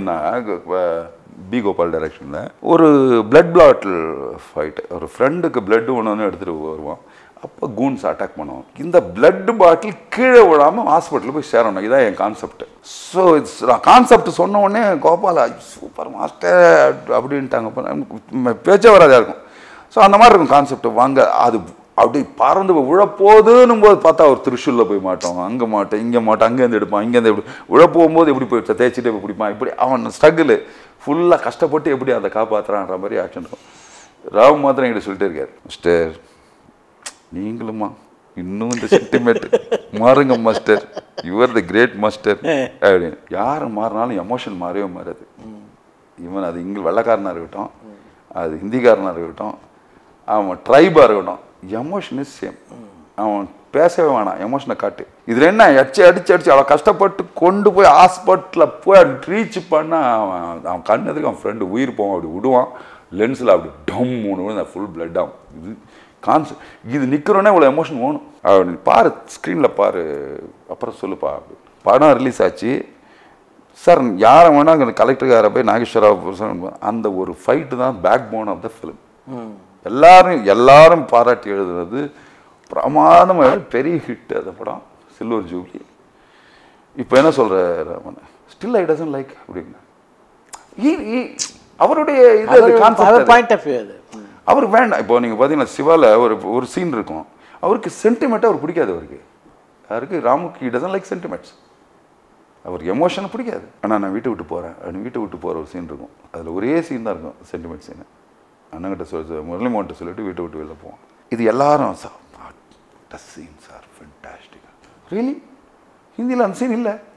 B Gopal டைரக்ஷனில் ஒரு பிளட் பாட்டில் ஃபைட் ஒரு ஃப்ரெண்டுக்கு பிளட் ஒன்று ஒன்று எடுத்துகிட்டு வருவோம் அப்போ கூன்ஸ் அட்டாக் பண்ணுவோம் இந்த பிளட் பாட்டில் கீழே விழாமல் ஹாஸ்பிட்டலில் போய் சேரணும் இதான் என் கான்செப்ட் ஸோ இட்ஸ் கான்செப்ட் சொன்ன உடனே கோபால் சூப்பர் மாஸ்டர் அப்படின்ட்டாங்க அப்ப நமக்கு பேச்சே வராதா இருக்கும் ஸோ அந்த மாதிரி இருக்கும் கான்செப்ட் வாங்க அது அப்படி பறந்து விழப்போகுதுன்னும் போது பார்த்தா ஒரு திருஷூலில் போய் மாட்டோம் அங்கே மாட்டோம் இங்கே மாட்டோம் அங்கேருந்து எடுப்பான் இங்கேருந்து எப்படி விழப்போகும்போது எப்படி போய் தேய்ச்சிட்டு போய் பிடிப்பான் இப்படி அவன் ஸ்ட்ரகிள் ஃபுல்லாக கஷ்டப்பட்டு எப்படி அதை காப்பாற்றுறான்ற மாதிரி ஆக்ஷன் இருக்கும் ராவ் மாத்திரம் என்கிட்ட சொல்லிட்டே இருக்காரு மிஸ்டர் நீங்களுமா இன்னும் இந்த சென்டிமேட் மாறுங்க master your the great master அப்படின்னு யார் மாறினாலும் எமோஷன் மாறவே மாறாது ஈவன் அது இங்கில் வெள்ளக்காரனாக இருக்கட்டும் அது ஹிந்திக்காரனாக இருக்கட்டும் அவன் ட்ரைபாக இருக்கட்டும் எமோஷன் இஸ் சேம் அவன் பேசவே வேணாம் எமோஷனை காட்டு இதில் என்ன அடிச்சு அடிச்சு அடிச்சு அவளை கஷ்டப்பட்டு கொண்டு போய் ஹாஸ்பிட்டலில் போய் ரீச் பண்ண அவன் அவன் கண் எதுக்கு அவன் ஃப்ரெண்டு உயிர் போவான் அப்படி விடுவான் லென்ஸில் அப்படி டம் மூணு விழுந்த ஃபுல் பிளட் ஆகும் இது கான்செப்ட் இது நிற்கிறோன்னே இவ்வளோ எமோஷன் வேணும் அவன் பாரு ஸ்க்ரீனில் பாரு அப்புறம் சொல்லுப்பா அப்படி. படம் ரிலீஸ் ஆச்சு சார் யாரை வேணா அங்கே கலெக்டர்கார போய் நாகேஸ்வரா புருஷன் அந்த ஒரு ஃபைட்டு தான் backbone of the film எல்லாரும் எல்லாரும் பாராட்டி எழுதுனது பிரமாதமாக பெரிய ஹிட் அந்த படம் சில்வர் ஜூப்ளி இப்போ என்ன சொல்ற Raman still I doesn't like அப்படிங்க He- he- அவருடைய இது கான்செப்ட் பாயிண்ட் ஆஃப் வியூ அது ம். அவருக்கு வேண்டாம் இப்போ நீங்கள் பார்த்தீங்கன்னா சிவால ஒரு ஒரு சீன் இருக்கும் அவருக்கு சென்டிமெண்ட்டாக அவர் பிடிக்காது அவருக்கு யாருக்கு ராமுக்கு டசன் லைக் சென்டிமெண்ட்ஸ் அவருக்கு எமோஷனை பிடிக்காது ஆனால் நான் வீட்டை விட்டு போகிறேன் அப்படின்னு வீட்டை விட்டு போகிற ஒரு சீன் இருக்கும் அதில் ஒரே சீன் தான் இருக்கும் சென்டிமெண்ட் சீன் அண்ணங்கிட்ட சொல்லி முரளி மோகன்ட்ட சொல்லிட்டு வீட்டை விட்டு வெளில போவோம் இது எல்லாரும் sir scene sir fantastic really ஹிந்தியில் அந்த சீன் இல்லை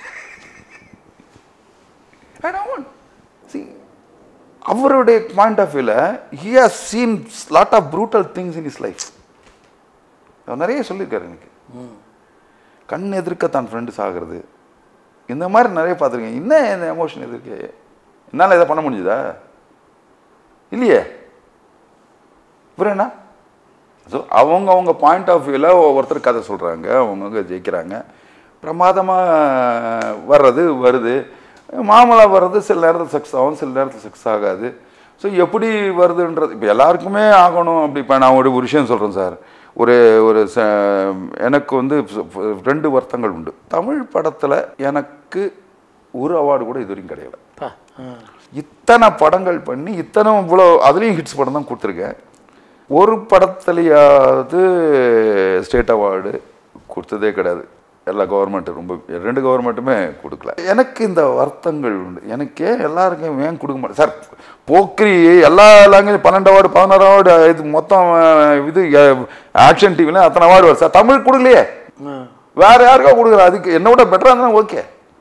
I don't want. See, அவருடைய பாயிண்ட் ஆஃப் வியூவில் he has seen lot of brutal things in is life அவர் நிறைய சொல்லியிருக்காரு எனக்கு கண் எதிர்க்க தான் ஃப்ரெண்டு சாகிறது இந்த மாதிரி நிறைய பார்த்துருக்கேன் என்ன இந்த எமோஷன் எதிர்க்கு என்னால் இதை பண்ண முடிஞ்சுதா இல்லையே அப்புறம் என்ன ஸோ அவங்க அவங்க பாயிண்ட் ஆஃப் வியூவில் ஒவ்வொருத்தர் கதை சொல்கிறாங்க அவங்கவுங்க ஜெயிக்கிறாங்க பிரமாதமாக வர்றது வருது மாமலாக வர்றது சில நேரத்தில் சக்ஸ் ஆகும் சில நேரத்தில் சக்ஸ் ஆகாது ஸோ எப்படி வருதுன்றது இப்போ எல்லாருக்குமே ஆகணும் அப்படி இப்போ நான் ஒரு ஒரு விஷயம் சொல்கிறேன் சார் ஒரு ஒரு ச- எனக்கு வந்து ரெண்டு வருத்தங்கள் உண்டு தமிழ் படத்தில் எனக்கு ஒரு அவார்டு கூட இது வரைக்கும் கிடைக்கல பா ஆ. இத்தனை படங்கள் பண்ணி இத்தனை இவ்வளோ அதுலேயும் ஹிட்ஸ் படம் தான் கொடுத்துருக்கேன் ஒரு படத்துலையாவது ஸ்டேட் அவார்டு கொடுத்ததே கிடையாது எல்லா கவர்மெண்ட் ரொம்ப ரெண்டு கவர்மெண்ட்டுமே கொடுக்கல எனக்கு இந்த வருத்தங்கள் உண்டு எனக்கே எல்லாருக்கும் ஏன் கொடுக்க மாட்டேன் சார் போக்கிரி எல்லா லாங்குவேஜ் பன்னெண்டு அவார்டு பதினாறு அவார்டு இது மொத்தம் அஹ், இது ஆக்ஷன் டிவில அத்தனை அவார்டு வருது சார் தமிழ் கொடுக்கலையே ஆ. வேற வேற யாருக்கா கொடுக்குற அதுக்கு என்னோட பெட்டராக இருந்தால் ஓகே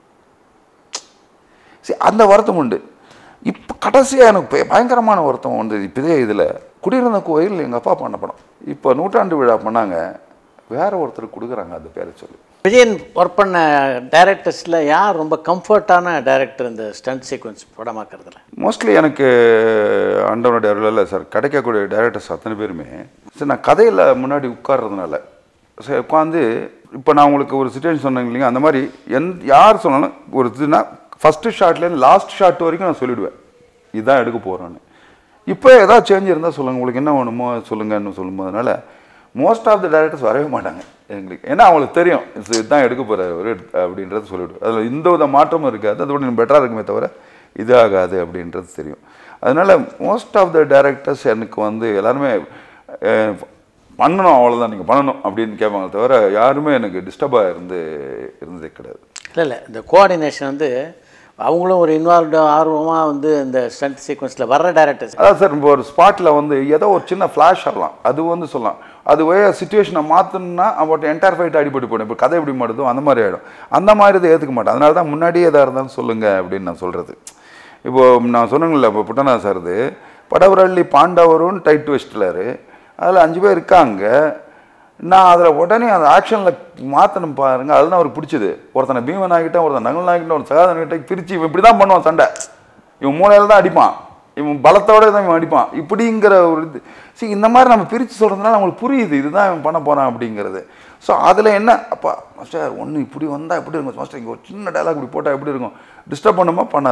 சரி அந்த வருத்தம் உண்டு இப்போ கடைசியாக எனக்கு பய- பயங்கரமான வருத்தம் வந்து இப்போதே இதில் குடியிருந்த கோயில் எங்கள் அப்பா பண்ண படம் இப்போ நூற்றாண்டு விழா பண்ணாங்க வேற ஒருத்தருக்கு கொடுக்குறாங்க அந்த பேரை சொல்லி விஜயன் ஒர்க் பண்ண டைரக்டர்ஸில் யார் ரொம்ப கம்ஃபர்ட்டான டைரக்டர் இந்த ஸ்டண்ட் சீக்வன்ஸ் படமாக்குறதுல மோஸ்ட்லி எனக்கு ஆண்டவனுடைய அருள் இல்லை சார் கிடைக்கக்கூடிய டைரக்டர்ஸ் அத்தனை பேருமே சரி நான் கதையில் முன்னாடி உட்கார்றதுனால சரி உட்காந்து இப்போ நான் உங்களுக்கு ஒரு சுச்சுவேஷன் சொன்னேன் இல்லைங்க அந்த மாதிரி எந் யார் சொன்னாலும் ஒரு இதுனா ஃபஸ்ட்டு ஷாட்லேருந்து லாஸ்ட் ஷாட் வரைக்கும் நான் சொல்லிடுவேன் இதுதான் எடுக்க போகிறேன்னு இப்போ ஏதாவது சேஞ்ச் இருந்தால் சொல்லுங்கள் உங்களுக்கு என்ன வேணுமோ சொல்லுங்கன்னு சொல்லும்போதுனால மோஸ்ட் ஆஃப் த டேரக்டர்ஸ் வரவே மாட்டாங்க எங்களுக்கு ஏன்னா அவங்களுக்கு தெரியும் இது இதுதான் எடுக்க போகிறார் ஒரு அப்படின்றது சொல்லிவிடும் அதில் எந்த வித மாற்றமும் இருக்காது அதோட பெட்டராக இருக்குமே தவிர இது ஆகாது அப்படின்றது தெரியும் அதனால் மோஸ்ட் ஆஃப் த டேரக்டர்ஸ் எனக்கு வந்து எல்லாருமே அஹ், பண்ணணும் அவ்வளோதான் நீங்கள் பண்ணணும் அப்படின்னு கேட்பாங்க தவிர யாருமே எனக்கு டிஸ்டர்பாக இருந்து இருந்ததே கிடையாது இல்லை இல்லை இந்த கோஆர்டினேஷன் வந்து அவங்களும் ஒரு இன்வால்வ்டு ஆர்வமாக வந்து இந்த ஸ்டண்ட் சீக்வன்ஸில் வர்ற டைரக்டர்ஸ் அதான் சார் இப்போ ஒரு ஸ்பாட்டில் வந்து ஏதோ ஒரு சின்ன ஃப்ளாஷ் ஆகலாம் அது வந்து சொல்லலாம் அது வே சுச்சுவேஷனை மாற்றணும்னா அவட்ட என்டையர் ஃபைட் அடிபட்டு போயிடும் இப்போ கதை எப்படி மாட்டுதோ அந்த மாதிரி ஆகிடும் அந்த மாதிரி இதை ஏற்றுக்க மாட்டேன் அதனால தான் முன்னாடியே எதாக இருந்தாலும் சொல்லுங்கள் அப்படின்னு நான் சொல்கிறது இப்போ நான் சொன்னேங்கல்ல இப்போ புட்டனா சார் இது படவரள்ளி பாண்டவரும் டைட் வெஸ்ட்லரு அதில் அஞ்சு பேர் இருக்காங்க நான் அதில் உடனே அந்த ஆக்ஷனில் மாற்றணும் பாருங்க அதுதான் அவருக்கு பிடிச்சது ஒருத்தனை பீமன் ஆகிட்டேன் ஒருத்தன் நகல் ஆகிட்டேன் ஒரு சகாதன் கிட்ட பிரித்து இவன் இப்படி தான் பண்ணுவான் சண்டை இவன் மூளையில தான் அடிப்பான் இவன் பலத்தோட தான் இவன் அடிப்பான் இப்படிங்கிற ஒரு இது சரி இந்த மாதிரி நம்ம பிரித்து சொல்கிறதுனால அவங்களுக்கு புரியுது இதுதான் இவன் பண்ண போகிறான் அப்படிங்கிறது ஸோ அதில் என்ன அப்பா மாஸ்டர் ஒன்று இப்படி வந்தால் எப்படி இருக்கும் மாஸ்டர் இங்கே ஒரு சின்ன டைலாக் இப்படி போட்டால் எப்படி இருக்கும் டிஸ்டர்ப் பண்ணுமா பண்ணாதா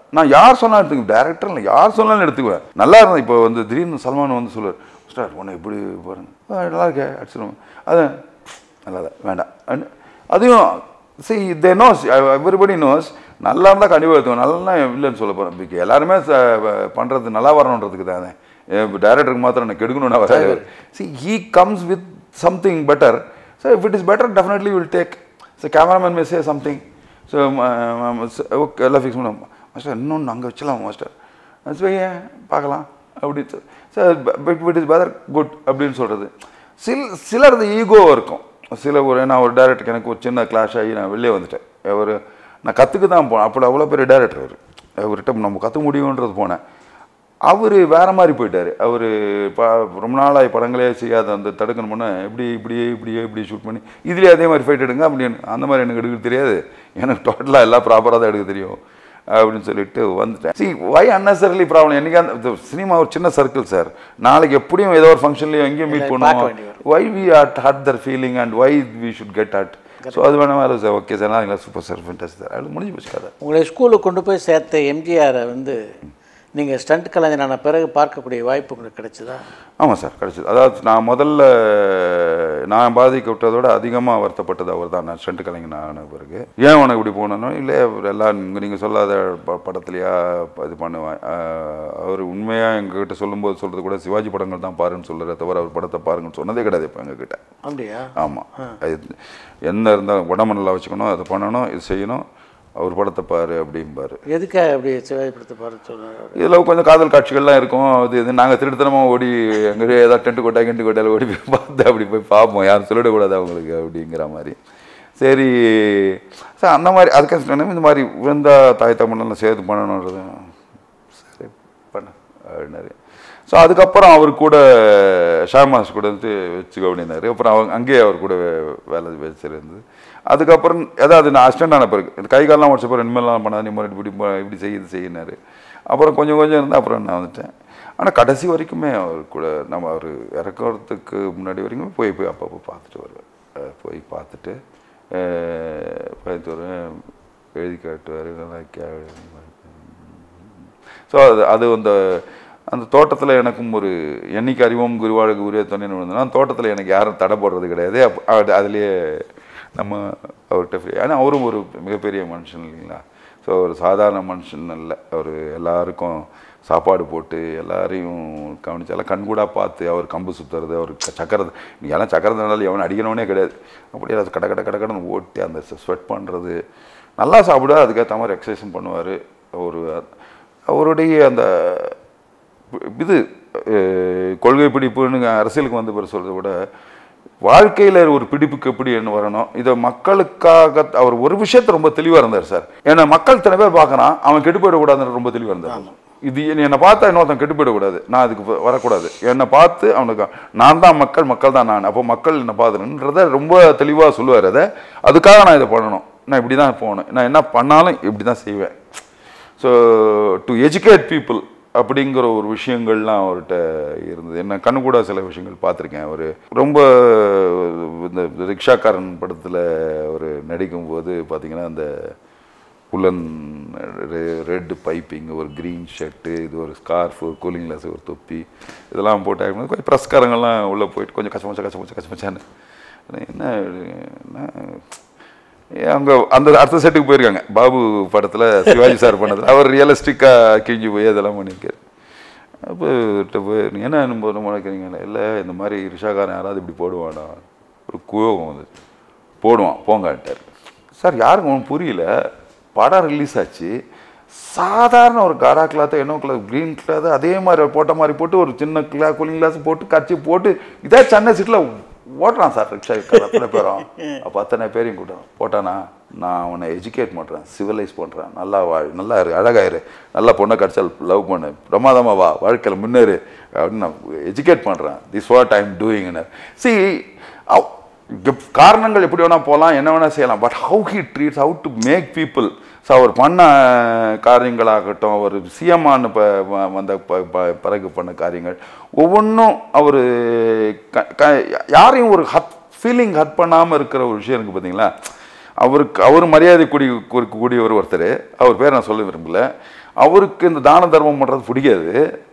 நான் யார் சொன்னாலும் எடுத்துக்குவேன் டேரக்டர் இல்லை யார் சொன்னாலும் எடுத்துக்குவேன் நல்லா இருந்தேன் இப்போ வந்து திடீர்னு சல்மான் வந்து சொல்லுவார் ஸ்டார் உன்னை எப்படி பாருங்க "ஆ, நல்லா இருக்கே அடிச்சிடுவோம் அது நல்லா இல்லை வேண்டாம் அண்ட் அதையும் see they knows everybody knows நல்லா இருந்தால் கண்டிப்பாக எடுத்துக்கணும் நல்லா இல்லைன்னு சொல்ல போகிறேன் எல்லாருமே பண்ணுறது நல்லா வரணுன்றதுக்கு தானே டேரக்டருக்கு மாத்திரம் எனக்கு கெடுக்கணும்னா வராது see he comes with something better so if it is better definitely will take so cameraman may say something so okay எல்லாம் ஃபிக்ஸ் பண்ண மாஸ்டர் இன்னொன்று அங்கே வச்சலாம் மாஸ்டர் வைங்க பார்க்கலாம் அப்படி sir it is better good அப்படின்னு சொல்கிறது சில சிலரது ஈகோ இருக்கும் சில ஒரு நான் ஒரு டேரக்டருக்கு எனக்கு ஒரு சின்ன கிளாஷ் ஆகி நான் வெளியே வந்துட்டேன் ஒரு நான் கற்றுக்க தான் போனேன் அப்போ அவ்வளோ பெரிய டேரக்டர் அவர் அவர்கிட்ட நம்ம கற்றுக்க முடியுன்றது போனேன் அவர் வேற மாதிரி போயிட்டார் அவர் ப ரொம்ப நாளாக படங்களே செய்யாத அந்த தடுக்கணும்னா எப்படி இப்படியே இப்படியே இப்படி ஷூட் பண்ணி இதுலேயே அதே மாதிரி ஃபைட் எடுங்க அப்படின்னு அந்த மாதிரி எனக்கு எடுக்க தெரியாது எனக்கு டோட்டலாக எல்லாம் ப்ராப்பராக தான் எடுக்க தெரியும் அப்படின்னு சொல்லிட்டு வந்துட்டேன் சி வை unnecessarily ப்ராப்ளம் என்னைக்கு அந்த சினிமா ஒரு சின்ன சர்க்கிள் சார் நாளைக்கு எப்படியும் ஏதோ ஒரு ஃபங்க்ஷன்லேயும் எங்கேயும் மீட் பார்க்க பண்ணுவோம் வேண்டி வரும். Why we at hurt their feeling and why we should get at so அது வேணா வேறு சார் ஓகே சார் நான் சூப்பர் சார் ஃபென்டாஸ் சார் அது முடிஞ்சு போச்சு கதை உங்களை ஸ்கூலுக்கு கொண்டு போய் சேர்த்த எம்ஜிஆரை வந்து நீங்கள் ஸ்டண்ட் கலைஞரான பிறகு பார்க்கக்கூடிய வாய்ப்பு உங்களுக்கு கிடைச்சதா ஆமாம் சார் கிடச்சிது அதாவது நான் முதல்ல நான் பாதிக்கப்பட்டதோட அதிகமாக வருத்தப்பட்டது அவர் தான் நான் ஸ்டண்ட் கலைஞர் ஆன பிறகு ஏன் உனக்கு இப்படி போனோன்னா இல்லை அவர் எல்லாம் நீங்கள் சொல்லாத ப படத்துலையா இது பண்ணுவேன் ஆஹ் அவர் உண்மையாக எங்ககிட்ட சொல்லும்போது சொல்கிறது கூட சிவாஜி படங்கள் தான் பாருன்னு சொல்லுறத தவிர அவர் படத்தை பாருங்கன்னு சொன்னதே கிடையாது இப்போ எங்ககிட்ட அப்படியா ஆமாம் என்ன இருந்தால் உடம்பு நல்லா வச்சுக்கணும் அதை பண்ணணும் இது செய்யணும் அவர் படத்தை பாரு அப்படிம்பாரு எதுக்காக அப்படி சிவாஜி படத்தை பாரு சொல்கிறார் இதில் கொஞ்சம் காதல் காட்சிகள்லாம் இருக்கும் அது இது நாங்கள் திருத்தனமாக ஓடி எங்கே ஏதாவது டென்ட் கொட்டா கெண்டு கொட்டாயில் ஓடி போய் பார்த்து அப்படி போய் பார்ப்போம் யாரும் சொல்லிடக்கூடாது அவங்களுக்கு அப்படிங்கிற மாதிரி சரி சார் அந்த மாதிரி அதுக்காக சொன்னேன் இந்த மாதிரி விழுந்தா தாய் தமிழ்லாம் சேர்த்து பண்ணணுன்றது சரி பண்ண அப்படின்னாரு ஸோ அதுக்கப்புறம் அவர் கூட ஷாமாஸ் கூட வந்து வச்சுக்கோ அப்படின்னாரு அப்புறம் அவங்க அங்கேயே அவர் கூட வே- வேலை வச்சிருந்து அதுக்கப்புறம் ஏதாவது நான் அசிஸ்டன்ட் ஆன பிறகு இந்த கை காலெலாம் உடச்ச பிறகு இனிமேலாம் பண்ணாத நீ மாதிரி இப்படி ப- இப்படி செய்ய இது செய்யினாரு அப்புறம் கொஞ்சம் கொஞ்சம் இருந்தால் அப்புறம் நான் வந்துட்டேன் ஆனால் கடைசி வரைக்குமே அவர் கூட நம்ம அவர் இறக்கறதுக்கு முன்னாடி வரைக்கும் போய் போய் அப்பப்போ பார்த்துட்டு வருவேன் அஹ் போய் பார்த்துட்டு அஹ் பார்த்துட்டு வருவேன் எழுதி காட்டுவார் நல்லா கே ஸோ அது அது அந்த அந்த தோட்டத்தில் எனக்கும் ஒரு என்னைக்கு அறிவோம் குருவாளுக்கு உரிய துணைன்னு விழுந்தனா அந்த தோட்டத்தில் எனக்கு யாரும் தடை போடுறது கிடையாது அப்ப அது அதுலேயே நம்ம அவர்கிட்ட free- ஏன்னா அவரும் ஒரு மிகப்பெரிய மனுஷன் இல்லைங்களா ஸோ ஒரு சாதாரண மனுஷன் அல்ல அவர் எல்லாருக்கும் சாப்பாடு போட்டு எல்லாரையும் கவனிச்சு எல்லாம் கண்கூடாக பார்த்து அவர் கம்பு சுற்றுறது அவர் சக்கரது எல்லாம் சக்கரதுனால எவன் அடிக்கணும்னே கிடையாது அப்படியே அது கட கட கட கடன்னு ஓட்டி அந்த ஸ்வெட் பண்ணுறது நல்லா சாப்பிடுவார் அதுக்கேற்ற மாதிரி எக்ஸசைஸும் பண்ணுவார் ஒரு அவருடைய அந்த இது அஹ், கொள்கை பிடிப்புன்னு அரசியலுக்கு வந்த பிறகு சொல்கிறத விட வாழ்க்கையில் ஒரு பிடிப்புக்கு எப்படி என்ன வரணும் இதை மக்களுக்காக அவர் ஒரு விஷயத்த ரொம்ப தெளிவாக இருந்தார் சார் ஏன்னா மக்கள் இத்தனை பேர் பார்க்குறான் அவன் கெட்டு போயிடக்கூடாதுன்னு ரொம்ப தெளிவாக இருந்தார் இது என்னை பார்த்தா இன்னொருத்தன் கெட்டு போயிடக்கூடாது நான் அதுக்கு வ- வரக்கூடாது என்னை பார்த்து அவனுக்கு நான் தான் மக்கள் மக்கள் தான் நான் அப்போ மக்கள் என்னை பார்த்துன்றத ரொம்ப தெளிவாக சொல்லுவார் அதை அதுக்காக நான் இதை பண்ணணும் நான் இப்படி தான் போகணும் நான் என்ன பண்ணாலும் இப்படி தான் செய்வேன் ஸோ டு எஜுகேட் பீப்புள் அப்படிங்கிற ஒரு விஷயங்கள்லாம் அவர்கிட்ட இருந்தது என்ன கண்ணு கூட சில விஷயங்கள் பார்த்துருக்கேன் அவர் ரொம்ப இந்த ரிக்ஷாக்காரன் படத்தில் அவர் நடிக்கும்போது பார்த்தீங்கன்னா அந்த புலன் ரெட் பைப்பிங் ஒரு க்ரீன் ஷர்ட்டு இது ஒரு ஸ்கார்ஃப் ஒரு கூலிங் கிளாஸ் ஒரு தொப்பி இதெல்லாம் போட்டு ஆகும்போது கொஞ்சம் ப்ரெஸ்காரங்கெல்லாம் உள்ளே போயிட்டு கொஞ்சம் கச்சமச்சா கச்சமச்சா கச்சமச்சான்னு என்ன என்ன அவங்க அந்த அடுத்த செட்டுக்கு போயிருக்காங்க பாபு படத்தில் சிவாஜி சார் பண்ணதில் அவர் ரியலிஸ்டிக்காக கிழிஞ்சு போய் அதெல்லாம் பண்ணியிருக்காரு அப்போ இவர்கிட்ட போய் நீங்க என்ன அனுபவம் நினைக்கிறீங்க இல்லை இந்த மாதிரி ரிஷாக்காரன் யாராவது இப்படி போடுவானா ஒரு கோபம் வந்து போடுவான் போங்கன்ட்டார் சார் யாருக்கும் ஒன்றும் புரியல படம் ரிலீஸ் ஆச்சு சாதாரண ஒரு காரா கிளாத்தை என்ன கிளாத் க்ரீன் கிளாத் அதே மாதிரி போட்ட மாதிரி போட்டு ஒரு சின்ன கிளா கூலிங் கிளாஸ் போட்டு கட்சி போட்டு இதே சென்னை சீட்டில் ஓட்டுறான் சார் ரிக்ஷா அத்தனை பேரும் அப்போ அத்தனை பேரையும் கூட்டம் போட்டானா நான் அவனை எஜுகேட் பண்ணுறேன் சிவிலைஸ் பண்ணுறேன் நல்லா வாழ் நல்லா இரு அழகாயிரு நல்லா பொண்ணை கடிச்சால் லவ் பண்ணு பிரமாதமா வா வாழ்க்கையில் முன்னேறு அப்படின்னு நான் எஜுகேட் பண்ணுறேன் திஸ் வாட் ஐ எம் டூயிங்னு சி காரணங்கள் எப்படி வேணால் போகலாம் என்ன வேணால் செய்யலாம் but how he treats how to make people so அவர் பண்ண காரியங்களாகட்டும் அவர் சிஎம்ஆன்னு ப வ- வந்த ப- ப- பிறகு பண்ண காரியங்கள் ஒவ்வொன்றும் அவர் யாரையும் ஒரு ஹத் ஃபீலிங் ஹட் பண்ணாமல் இருக்கிற ஒரு விஷயம் இருக்குது பார்த்தீங்களா அவருக்கு அவர் மரியாதை கூடி கூடிய ஒரு ஒருத்தர் அவர் பேர் நான் சொல்ல விரும்பல அவருக்கு இந்த தான தர்மம் பண்ணுறது பிடிக்காது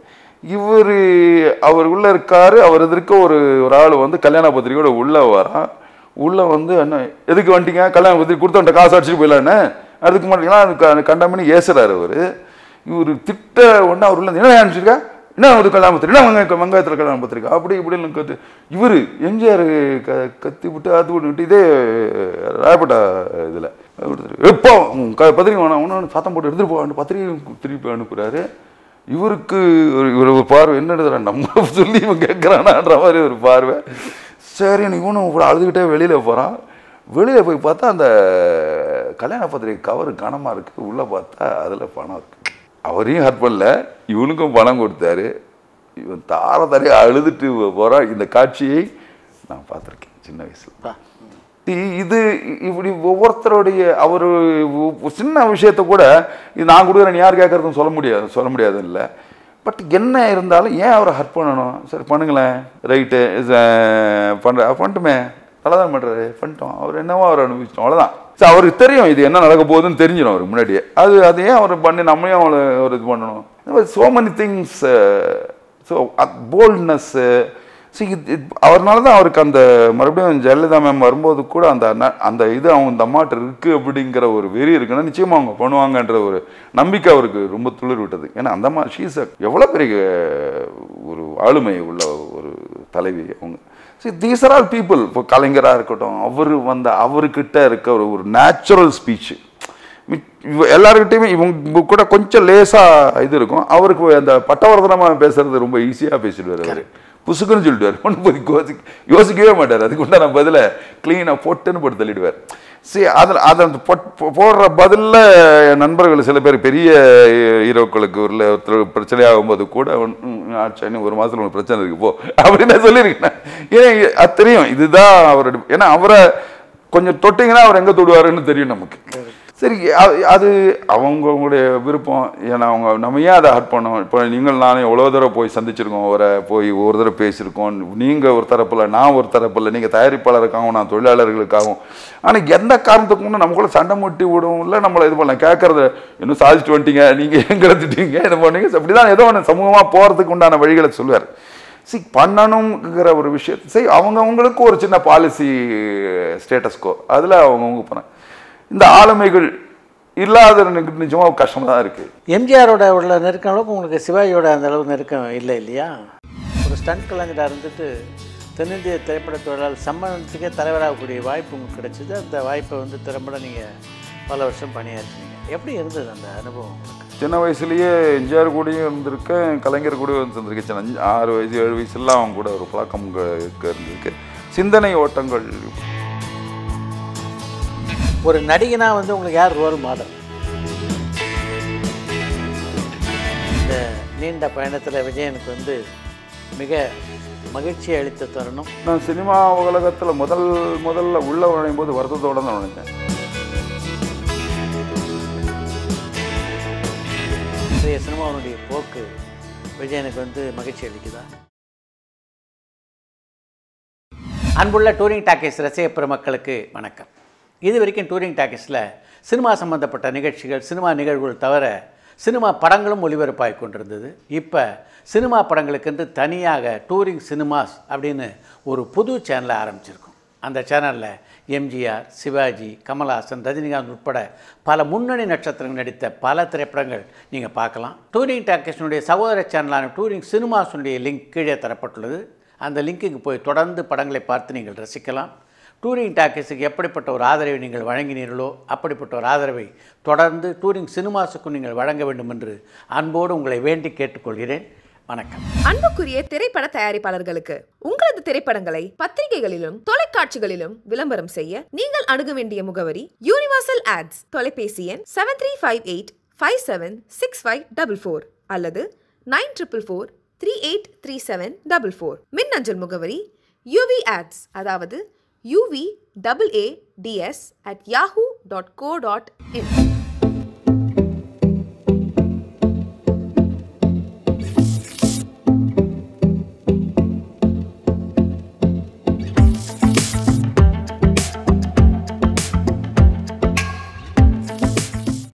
இவர் அவர் உள்ள இருக்காரு அவர் எதிர்க்க ஒரு ஒரு ஆள் வந்து கல்யாண பத்திரிக்கையோட உள்ள வரான் உள்ள வந்து என்ன எதுக்கு வந்துட்டீங்க கல்யாண பத்திரிக்கை கொடுத்து காசு அடிச்சுட்டு போயிடலான்னு அதுக்கு மாட்டீங்களா கண்டமணி ஏசுறாரு அவர் இவர் திட்ட உடனே அவர் உள்ள இருந்து, என்ன அனுப்பிச்சிருக்கா என்ன ஒரு கல்யாண பத்திரிக்கை என்ன வெங்காய வெங்காயத்தில் கல்யாண பத்திரிக்கை அப்படி இப்படின்னு கத்து இவர் எம்ஜிஆர் க கத்தி விட்டு அது விட்டு இதே ராயப்பேட்டா இதில் எப்போ உம் க- பத்திரிக்கை வேணாம் ஒன்று சத்தம் போட்டு எடுத்துட்டு போவான்னு பத்திரிக்கை திருப்பி அனுப்புகிறாரு இவருக்கு ஒரு இவர் ஒரு பார்வை என்ன எழுதுறா நம்ம சொல்லி இவன் கேட்குறானான்ற மாதிரி ஒரு பார்வை சரி இவனும் கூட அழுதுகிட்டே வெளியில் போகிறான் வெளியில் போய் பார்த்தா அந்த கல்யாண பத்திரிக்கை கவர் கனமாக இருக்குது உள்ளே பார்த்தா அதில் பணம் இருக்குது அவரையும் ஹர்ட் பண்ணல இவனுக்கும் பணம் கொடுத்தாரு இவன் தார தாரையாக அழுதுட்டு போகிறான் இந்த காட்சியை நான் பார்த்துருக்கேன் சின்ன வயசில் இ- இது இப்படி ஒவ்வொருத்தருடைய அவர் சின்ன விஷயத்த கூட இது நான் கொடுக்குறேன் யார் கேட்கறதுன்னு சொல்ல முடியாது சொல்ல முடியாது இல்லை பட் என்ன இருந்தாலும் ஏன் அவரை ஹர்ட் பண்ணணும் சரி பண்ணுங்களேன் ரைட்டு பண்ணுற பண்ணட்டுமே நல்லா தான் பண்ணுறாரு பண்ணிட்டோம் அவர் என்னவோ அவர் அனுபவிச்சிட்டோம் அவ்வளோதான் சரி அவருக்கு தெரியும் இது என்ன நடக்க போகுதுன்னு தெரிஞ்சிடும் அவருக்கு முன்னாடியே அது அது ஏன் அவர் பண்ணி நம்மளையும் அவளை ஒரு இது பண்ணணும் so many things so boldness so இது அவர்னால தான் அவருக்கு அந்த மறுபடியும் ஜெயலலிதா மேம் வரும்போது கூட அந்த ந- அந்த இது அவங்க இந்த அம்மாட்ட இருக்குது அப்படிங்கிற ஒரு வெறி இருக்குன்னா நிச்சயமாக அவங்க பண்ணுவாங்கன்ற ஒரு நம்பிக்கை அவருக்கு ரொம்ப துளிர் விட்டது ஏன்னா அந்த அம்மா ஷீஸ் எவ்வளோ பெரிய ஒரு ஆளுமை உள்ள ஒரு தலைவி அவங்க so these are all people இப்போ கலைஞராக இருக்கட்டும் அவர் வந்த அவர்கிட்ட இருக்க ஒரு ஒரு நேச்சுரல் ஸ்பீச்சு எல்லாருக்கிட்டையுமே இவங்க கூட கொஞ்சம் லேசாக இது இருக்கும் அவருக்கு அந்த பட்டவர்தனமாக பேசுறது ரொம்ப ஈஸியாக பேசிடுவார் அவர் புசுக்குன்னு சொல்லிடுவார் ஒன்றும் போய் யோசி யோசிக்கவே மாட்டார் அதுக்கு உண்டான பதில க்ளீனாக பொட்டுன்னு போட்டு தள்ளிடுவார் சரி அதில் அதை அந்த பொட் பொ- போடுற பதிலில் என் நண்பர்கள் சில பேர் பெரிய ஹீரோக்களுக்கு ஒரு ஒருத்தர் பிரச்சனை ஆகும்போது கூட ஒன்- ம், ஆச்சா இன்னும் ஒரு மாதத்தில் ஒரு பிரச்சனை இருக்கு போ அப்படின்னு நான் சொல்லியிருக்கேன் ஏன் அது தெரியும் இதுதான் அவரோட ஏன்னா அவரை கொஞ்சம் தொட்டிங்கன்னா அவர் எங்கே தொடுவாருன்னு தெரியும் நமக்கு சரி அ- அது அவங்களுடைய விருப்பம் ஏன்னா அவங்க நம்ம ஏன் அதை ஹர்ட் பண்ணோம் இப்போ நீங்கள் நானும் எவ்வளோ தடவை போய் சந்திச்சிருக்கோம் அவரை போய் ஒரு தடவை பேசியிருக்கோம் நீங்கள் ஒரு தரப்பில் நான் ஒரு தரப்பில் நீங்கள் தயாரிப்பாளருக்காகவும் நான் தொழிலாளர்களுக்காகவும் ஆனால் எந்த காரணத்துக்கு முன்னே நமக்குள்ள சண்டை முட்டி விடவும் இல்லை நம்மளை இது பண்ணல கேட்கறது இன்னும் சாதிச்சுட்டு வந்துட்டீங்க நீங்கள் எங்களை திட்டீங்க இது பண்ணீங்க அப்படி தான் ஏதோ ஒன்று சமூகமாக போகிறதுக்கு உண்டான வழிகளை சொல்லுவார் சி பண்ணணுங்கிற ஒரு விஷயத்தை சரி அவங்கவுங்களுக்கு ஒரு சின்ன பாலிசி ஸ்டேட்டஸ்கோ அதில் அவங்கவுங்க போனேன் இந்த ஆளுமைகள் இல்லாத நிஜமாக கஷ்டமாக தான் இருக்குது எம்ஜிஆரோட உள்ள நெருக்கம் அளவுக்கு உங்களுக்கு சிவாஜியோட அந்த அளவு நெருக்கம் இல்லை இல்லையா ஒரு ஸ்டண்ட் கலைஞராக இருந்துட்டு தென்னிந்திய திரைப்பட தொழிலாளர் சம்மேளனத்துக்கே தலைவராகக்கூடிய வாய்ப்பு உங்களுக்கு கிடைச்சிது அந்த வாய்ப்பை வந்து திறம்பட நீங்கள் பல வருஷம் பணியாற்றினீங்க எப்படி இருந்தது அந்த அனுபவம் உங்களுக்கு சின்ன வயசுலயே எம்ஜிஆர் கூடயும் இருந்திருக்கேன் கலைஞர் கூடயும் இருந்திருக்கேன் சின்ன அஞ்சு ஆறு வயசு ஏழு வயசுலாம் அவங்க கூட ஒரு பழக்கம் இங்க இருக்கு- இருந்திருக்கு சிந்தனை ஓட்டங்கள் ஒரு நடிகனா வந்து உங்களுக்கு யார் ரோல் மாடல் இந்த நீண்ட பயணத்தில் விஜயனுக்கு வந்து மிக மகிழ்ச்சி அளித்த தருணம் நான் சினிமா உலகத்தில் முதல் முதல்ல உள்ள நுழையும் போது வருத்தத்தோட தான் நுழைஞ்சேன் இன்றைய சினிமாவினுடைய போக்கு விஜயனுக்கு வந்து மகிழ்ச்சி அளிக்குதா அன்புள்ள டூரிங் டாக்கீஸ் ரசிக பெருமக்களுக்கு வணக்கம் இது வரைக்கும் டூரிங் டாக்கீஸில் சினிமா சம்பந்தப்பட்ட நிகழ்ச்சிகள் சினிமா நிகழ்வுகள் தவிர சினிமா படங்களும் ஒளிபரப்பாகி கொண்டிருந்தது இப்போ சினிமா படங்களுக்கென்று தனியாக டூரிங் சினிமாஸ் அப்படின்னு ஒரு புது சேனலை ஆரம்பிச்சிருக்கோம் அந்த சேனலில் எம்ஜிஆர் சிவாஜி கமல்ஹாசன் ரஜினிகாந்த் உட்பட பல முன்னணி நட்சத்திரங்கள் நடித்த பல திரைப்படங்கள் நீங்கள் பார்க்கலாம் டூரிங் டாக்கீஸினுடைய சகோதர சேனலான டூரிங் சினிமாஸுடைய லிங்க் கீழே தரப்பட்டுள்ளது அந்த லிங்க்குக்கு போய் தொடர்ந்து படங்களை பார்த்து நீங்கள் ரசிக்கலாம் டூரிங் டாக்கீஸுக்கு எப்படிப்பட்ட ஒரு ஆதரவை நீங்கள் வழங்கினீர்களோ அப்படிப்பட்ட ஒரு ஆதரவை தொடர்ந்து டூரிங் சினிமாஸுக்கும் நீங்கள் வழங்க வேண்டும் என்று அன்போடு உங்களை வேண்டி கேட்டுக்கொள்கிறேன் வணக்கம் அன்புக்குரிய திரைப்பட தயாரிப்பாளர்களுக்கு உங்களது திரைப்படங்களை பத்திரிகைகளிலும் தொலைக்காட்சிகளிலும் விளம்பரம் செய்ய நீங்கள் அணுக வேண்டிய முகவரி யூனிவர்சல் ஆட்ஸ் தொலைபேசி எண் seven three five eight five seven six five double four அல்லது nine triple four three eight three seven double four மின்னஞ்சல் முகவரி யூவி ஆட்ஸ் அதாவது U V double A D S at Yahoo dot co dot in